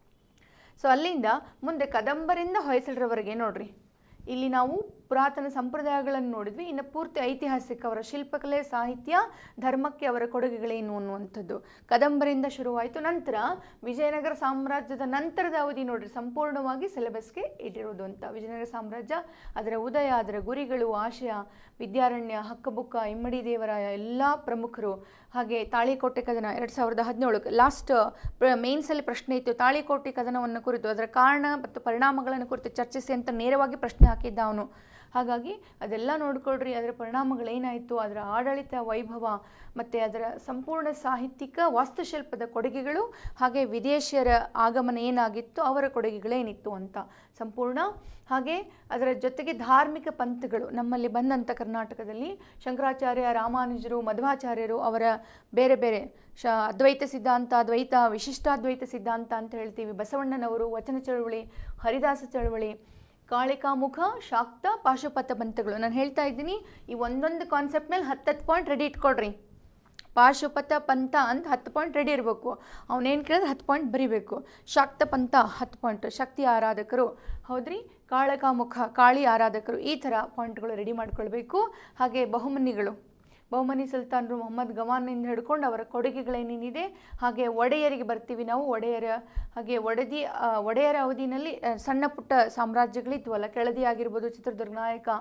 ಸೊ ಅಲ್ಲಿಂದ ಮುಂದೆ ಕದಂಬರಿಂದ ಹೊಯ್ಸಳರವರೆಗೆ ನೋಡ್ರಿ ಇಲ್ಲಿ ನಾವು ಪುರಾತನ ಸಂಪ್ರದಾಯಗಳನ್ನು ನೋಡಿದ್ವಿ ಇನ್ನು ಪೂರ್ತಿ ಐತಿಹಾಸಿಕ ಅವರ ಶಿಲ್ಪಕಲೆ ಸಾಹಿತ್ಯ ಧರ್ಮಕ್ಕೆ ಅವರ ಕೊಡುಗೆಗಳೇನು ಅನ್ನುವಂಥದ್ದು ಕದಂಬರಿಂದ ಶುರುವಾಯಿತು ನಂತರ ವಿಜಯನಗರ ಸಾಮ್ರಾಜ್ಯದ ನಂತರದ ಅವಧಿ ನೋಡ್ರಿ ಸಂಪೂರ್ಣವಾಗಿ ಸಿಲೆಬಸ್ಗೆ ಇಟ್ಟಿರೋದು ಅಂತ ವಿಜಯನಗರ ಸಾಮ್ರಾಜ್ಯ ಅದರ ಉದಯ ಅದರ ಗುರಿಗಳು ಆಶಯ ವಿದ್ಯಾರಣ್ಯ ಹಕ್ಕಬುಕ್ಕ ಇಮ್ಮಡಿ ದೇವರ ಎಲ್ಲ ಪ್ರಮುಖರು ಹಾಗೆ ತಾಳಿಕೋಟೆ ಕದನ ಎರಡು ಸಾವಿರದ ಹದಿನೇಳು ಲಾಸ್ಟ್ ಮೇನ್ಸಲ್ಲಿ ಪ್ರಶ್ನೆ ಇತ್ತು ತಾಳಿಕೋಟೆ ಕದನವನ್ನು ಕುರಿತು ಅದರ ಕಾರಣ ಮತ್ತು ಪರಿಣಾಮಗಳನ್ನು ಕುರಿತು ಚರ್ಚಿಸಿ ಅಂತ ನೇರವಾಗಿ ಪ್ರಶ್ನೆ ಹಾಕಿದ್ದ ಅವನು ಹಾಗಾಗಿ ಅದೆಲ್ಲ ನೋಡ್ಕೊಳ್ರಿ ಅದರ ಪರಿಣಾಮಗಳೇನಾಯಿತು ಅದರ ಆಡಳಿತ ವೈಭವ ಮತ್ತು ಅದರ ಸಂಪೂರ್ಣ ಸಾಹಿತ್ಯಿಕ ವಾಸ್ತುಶಿಲ್ಪದ ಕೊಡುಗೆಗಳು ಹಾಗೆ ವಿದೇಶಿಯರ ಆಗಮನ ಏನಾಗಿತ್ತು ಅವರ ಕೊಡುಗೆಗಳೇನಿತ್ತು ಅಂತ ಸಂಪೂರ್ಣ ಹಾಗೆ ಅದರ ಜೊತೆಗೆ ಧಾರ್ಮಿಕ ಪಂಥಗಳು ನಮ್ಮಲ್ಲಿ ಬಂದಂಥ ಕರ್ನಾಟಕದಲ್ಲಿ ಶಂಕರಾಚಾರ್ಯ ರಾಮಾನುಜರು ಮಧ್ವಾಚಾರ್ಯರು ಅವರ ಬೇರೆ ಬೇರೆ ಶ ಅದ್ವೈತ ಸಿದ್ಧಾಂತ ಅದ್ವೈತ ವಿಶಿಷ್ಟಾದ್ವೈತ ಸಿದ್ಧಾಂತ ಅಂತ ಹೇಳ್ತೀವಿ ಬಸವಣ್ಣನವರು ವಚನ ಚಳುವಳಿ ಹರಿದಾಸ ಚಳುವಳಿ ಕಾಳಿಕಾಮುಖ ಶಾಕ್ತ ಪಾಶುಪತ ಪಂಥಗಳು ನಾನು ಹೇಳ್ತಾ ಇದ್ದೀನಿ ಈ ಒಂದೊಂದು ಕಾನ್ಸೆಪ್ಟ್ ಮೇಲೆ ಹತ್ತತ್ತು ಪಾಯಿಂಟ್ ರೆಡಿ ಇಟ್ಕೊಳ್ರಿ ಪಾಶುಪತ ಪಂಥ ಅಂತ ಹತ್ತು ಪಾಯಿಂಟ್ ರೆಡಿ ಇರಬೇಕು ಅವನೇನು ಕೇಳಿದ್ರೆ ಹತ್ತು ಪಾಯಿಂಟ್ ಬರಿಬೇಕು ಶಾಕ್ತ ಪಂಥ ಹತ್ತು ಪಾಯಿಂಟ್ ಶಕ್ತಿ ಆರಾಧಕರು ಹೌದ್ರಿ ಕಾಳಕಾಮುಖ ಕಾಳಿ ಆರಾಧಕರು ಈ ಥರ ಪಾಯಿಂಟ್ಗಳು ರೆಡಿ ಮಾಡ್ಕೊಳ್ಬೇಕು ಹಾಗೆ ಬಹುಮನಿಗಳು ಬಹುಮನಿ ಸುಲ್ತಾನರು ಮೊಹಮ್ಮದ್ ಗವಾನಿಂದ ಹಿಡ್ಕೊಂಡು ಅವರ ಕೊಡುಗೆಗಳೇನೇನಿದೆ ಹಾಗೆ ಒಡೆಯರಿಗೆ ಬರ್ತೀವಿ ನಾವು ಒಡೆಯರ ಹಾಗೆ ಒಡೆದಿ ಆ, ಒಡೆಯರ ಅವಧಿನಲ್ಲಿ ಆ, ಸಣ್ಣ ಪುಟ್ಟ ಸಾಮ್ರಾಜ್ಯಗಳಿದ್ವಲ್ಲ ಕೆಳದಿ ಆಗಿರ್ಬೋದು ಚಿತ್ರದುರ್ಗ ನಾಯಕ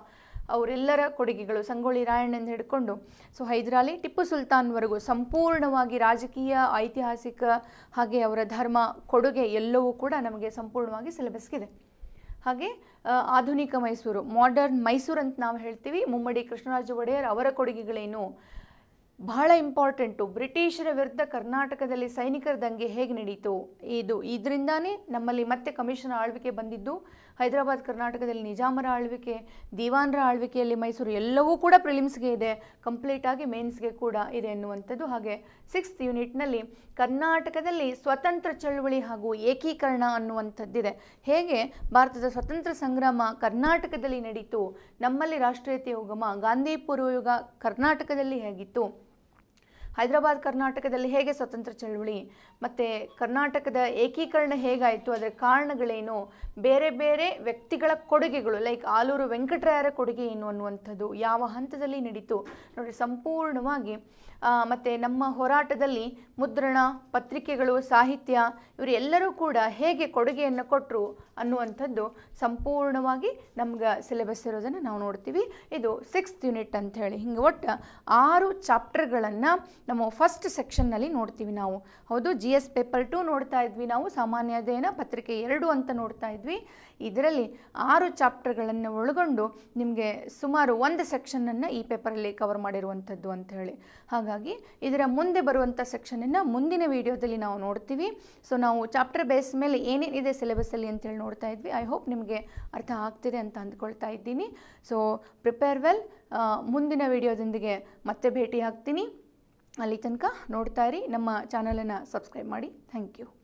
ಅವರೆಲ್ಲರ ಕೊಡುಗೆಗಳು ಸಂಗೊಳ್ಳಿ ರಾಯಣ್ಣಂದ ಹಿಡ್ಕೊಂಡು ಸೊ ಹೈದರಾಲಿ ಟಿಪ್ಪು ಸುಲ್ತಾನ್ವರೆಗೂ ಸಂಪೂರ್ಣವಾಗಿ ರಾಜಕೀಯ ಐತಿಹಾಸಿಕ ಹಾಗೆ ಅವರ ಧರ್ಮ ಕೊಡುಗೆ ಎಲ್ಲವೂ ಕೂಡ ನಮಗೆ ಸಂಪೂರ್ಣವಾಗಿ ಸಿಲೆಬಸ್ಗಿದೆ ಹಾಗೆ ಆ, ಆಧುನಿಕ ಮೈಸೂರು ಮಾಡರ್ನ್ ಮೈಸೂರು ಅಂತ ನಾವು ಹೇಳ್ತೀವಿ ಮುಮ್ಮಡಿ ಕೃಷ್ಣರಾಜ ಒಡೆಯರ್ ಅವರ ಕೊಡುಗೆಗಳೇನು ಬಹಳ ಇಂಪಾರ್ಟೆಂಟು ಬ್ರಿಟಿಷರ ವಿರುದ್ಧ ಕರ್ನಾಟಕದಲ್ಲಿ ಸೈನಿಕರ ದಂಗೆ ಹೇಗೆ ನಡೀತು ಇದು ಇದರಿಂದಾನೇ ನಮ್ಮಲ್ಲಿ ಮತ್ತೆ ಕಮಿಷನ್ ಆಳ್ವಿಕೆ ಬಂದಿದ್ದು ಹೈದರಾಬಾದ್ ಕರ್ನಾಟಕದಲ್ಲಿ ನಿಜಾಮರ ಆಳ್ವಿಕೆ ದಿವಾನರ ಆಳ್ವಿಕೆಯಲ್ಲಿ ಮೈಸೂರು ಎಲ್ಲವೂ ಕೂಡ ಪ್ರಿಲಿಮ್ಸ್ಗೆ ಇದೆ ಕಂಪ್ಲೀಟಾಗಿ ಮೇನ್ಸ್ಗೆ ಕೂಡ ಇದೆ ಎನ್ನುವಂಥದ್ದು ಹಾಗೆ ಸಿಕ್ಸ್ತ್ ಯೂನಿಟ್ನಲ್ಲಿ ಕರ್ನಾಟಕದಲ್ಲಿ ಸ್ವತಂತ್ರ ಚಳುವಳಿ ಹಾಗೂ ಏಕೀಕರಣ ಅನ್ನುವಂಥದ್ದಿದೆ ಹೇಗೆ ಭಾರತದ ಸ್ವತಂತ್ರ ಸಂಗ್ರಾಮ ಕರ್ನಾಟಕದಲ್ಲಿ ನಡೀತು ನಮ್ಮಲ್ಲಿ ರಾಷ್ಟ್ರೀಯತೆ ಉಗಮ ಗಾಂಧಿ ಪೂರ್ವಯುಗ ಕರ್ನಾಟಕದಲ್ಲಿ ಹೇಗಿತ್ತು ಹೈದರಾಬಾದ್ ಕರ್ನಾಟಕದಲ್ಲಿ ಹೇಗೆ ಸ್ವತಂತ್ರ ಚಳವಳಿ ಮತ್ತು ಕರ್ನಾಟಕದ ಏಕೀಕರಣ ಹೇಗಾಯಿತು ಅದರ ಕಾರಣಗಳೇನು ಬೇರೆ ಬೇರೆ ವ್ಯಕ್ತಿಗಳ ಕೊಡುಗೆಗಳು ಲೈಕ್ ಆಲೂರು ವೆಂಕಟರಾಯರ ಕೊಡುಗೆ ಏನು ಅನ್ನುವಂಥದ್ದು ಯಾವ ಹಂತದಲ್ಲಿ ನಡೀತು ನೋಡಿ ಸಂಪೂರ್ಣವಾಗಿ ಮತ್ತು ನಮ್ಮ ಹೋರಾಟದಲ್ಲಿ ಮುದ್ರಣ ಪತ್ರಿಕೆಗಳು ಸಾಹಿತ್ಯ ಇವರು ಎಲ್ಲರೂ ಕೂಡ ಹೇಗೆ ಕೊಡುಗೆಯನ್ನು ಕೊಟ್ಟರು ಅನ್ನುವಂಥದ್ದು ಸಂಪೂರ್ಣವಾಗಿ ನಮ್ಗೆ ಸಿಲೆಬಸ್ ಇರೋದನ್ನು ನಾವು ನೋಡ್ತೀವಿ ಇದು ಸಿಕ್ಸ್ತ್ ಯೂನಿಟ್ ಅಂತ ಹೇಳಿ ಹಿಂಗೆ ಒಟ್ಟು ಆರು ಚಾಪ್ಟರ್ಗಳನ್ನು ನಮ್ಮ ಫಸ್ಟ್ ಸೆಕ್ಷನ್ನಲ್ಲಿ ನೋಡ್ತೀವಿ ನಾವು ಹೌದು ಜಿ ಎಸ್ ಪೇಪರ್ ಟು ನೋಡ್ತಾ ಇದ್ವಿ ನಾವು ಸಾಮಾನ್ಯ ಅಧ್ಯಯನ ಪತ್ರಿಕೆ ಎರಡು ಅಂತ ನೋಡ್ತಾ ಇದ್ವಿ ಇದರಲ್ಲಿ ಆರು ಚಾಪ್ಟರ್ಗಳನ್ನು ಒಳಗೊಂಡು ನಿಮಗೆ ಸುಮಾರು ಒಂದು ಸೆಕ್ಷನನ್ನು ಈ ಪೇಪರಲ್ಲಿ ಕವರ್ ಮಾಡಿರುವಂಥದ್ದು ಅಂತ ಹೇಳಿ ಹಾಗಾಗಿ ಇದರ ಮುಂದೆ ಬರುವಂಥ ಸೆಕ್ಷನನ್ನು ಮುಂದಿನ ವಿಡಿಯೋದಲ್ಲಿ ನಾವು ನೋಡ್ತೀವಿ ಸೊ ನಾವು ಚಾಪ್ಟರ್ ಬೇಸ್ ಮೇಲೆ ಏನೇನಿದೆ ಸಿಲೆಬಸ್ಸಲ್ಲಿ ಅಂತೇಳಿ ನೋಡ್ತಾ ಇದ್ವಿ ಐ ಹೋಪ್ ನಿಮಗೆ ಅರ್ಥ ಆಗ್ತಿದೆ ಅಂತ ಅಂದ್ಕೊಳ್ತಾ ಇದ್ದೀನಿ ಸೊ ಪ್ರಿಪೇರ್ ವೆಲ್ ಮುಂದಿನ ವಿಡಿಯೋದೊಂದಿಗೆ ಮತ್ತೆ ಭೇಟಿ ಆಗ್ತೀನಿ ಅಲ್ಲಿ ತನಕ ನೋಡ್ತಾ ಇರಿ ನಮ್ಮ ಚಾನಲನ್ನು ಸಬ್ಸ್ಕ್ರೈಬ್ ಮಾಡಿ ಥ್ಯಾಂಕ್ ಯು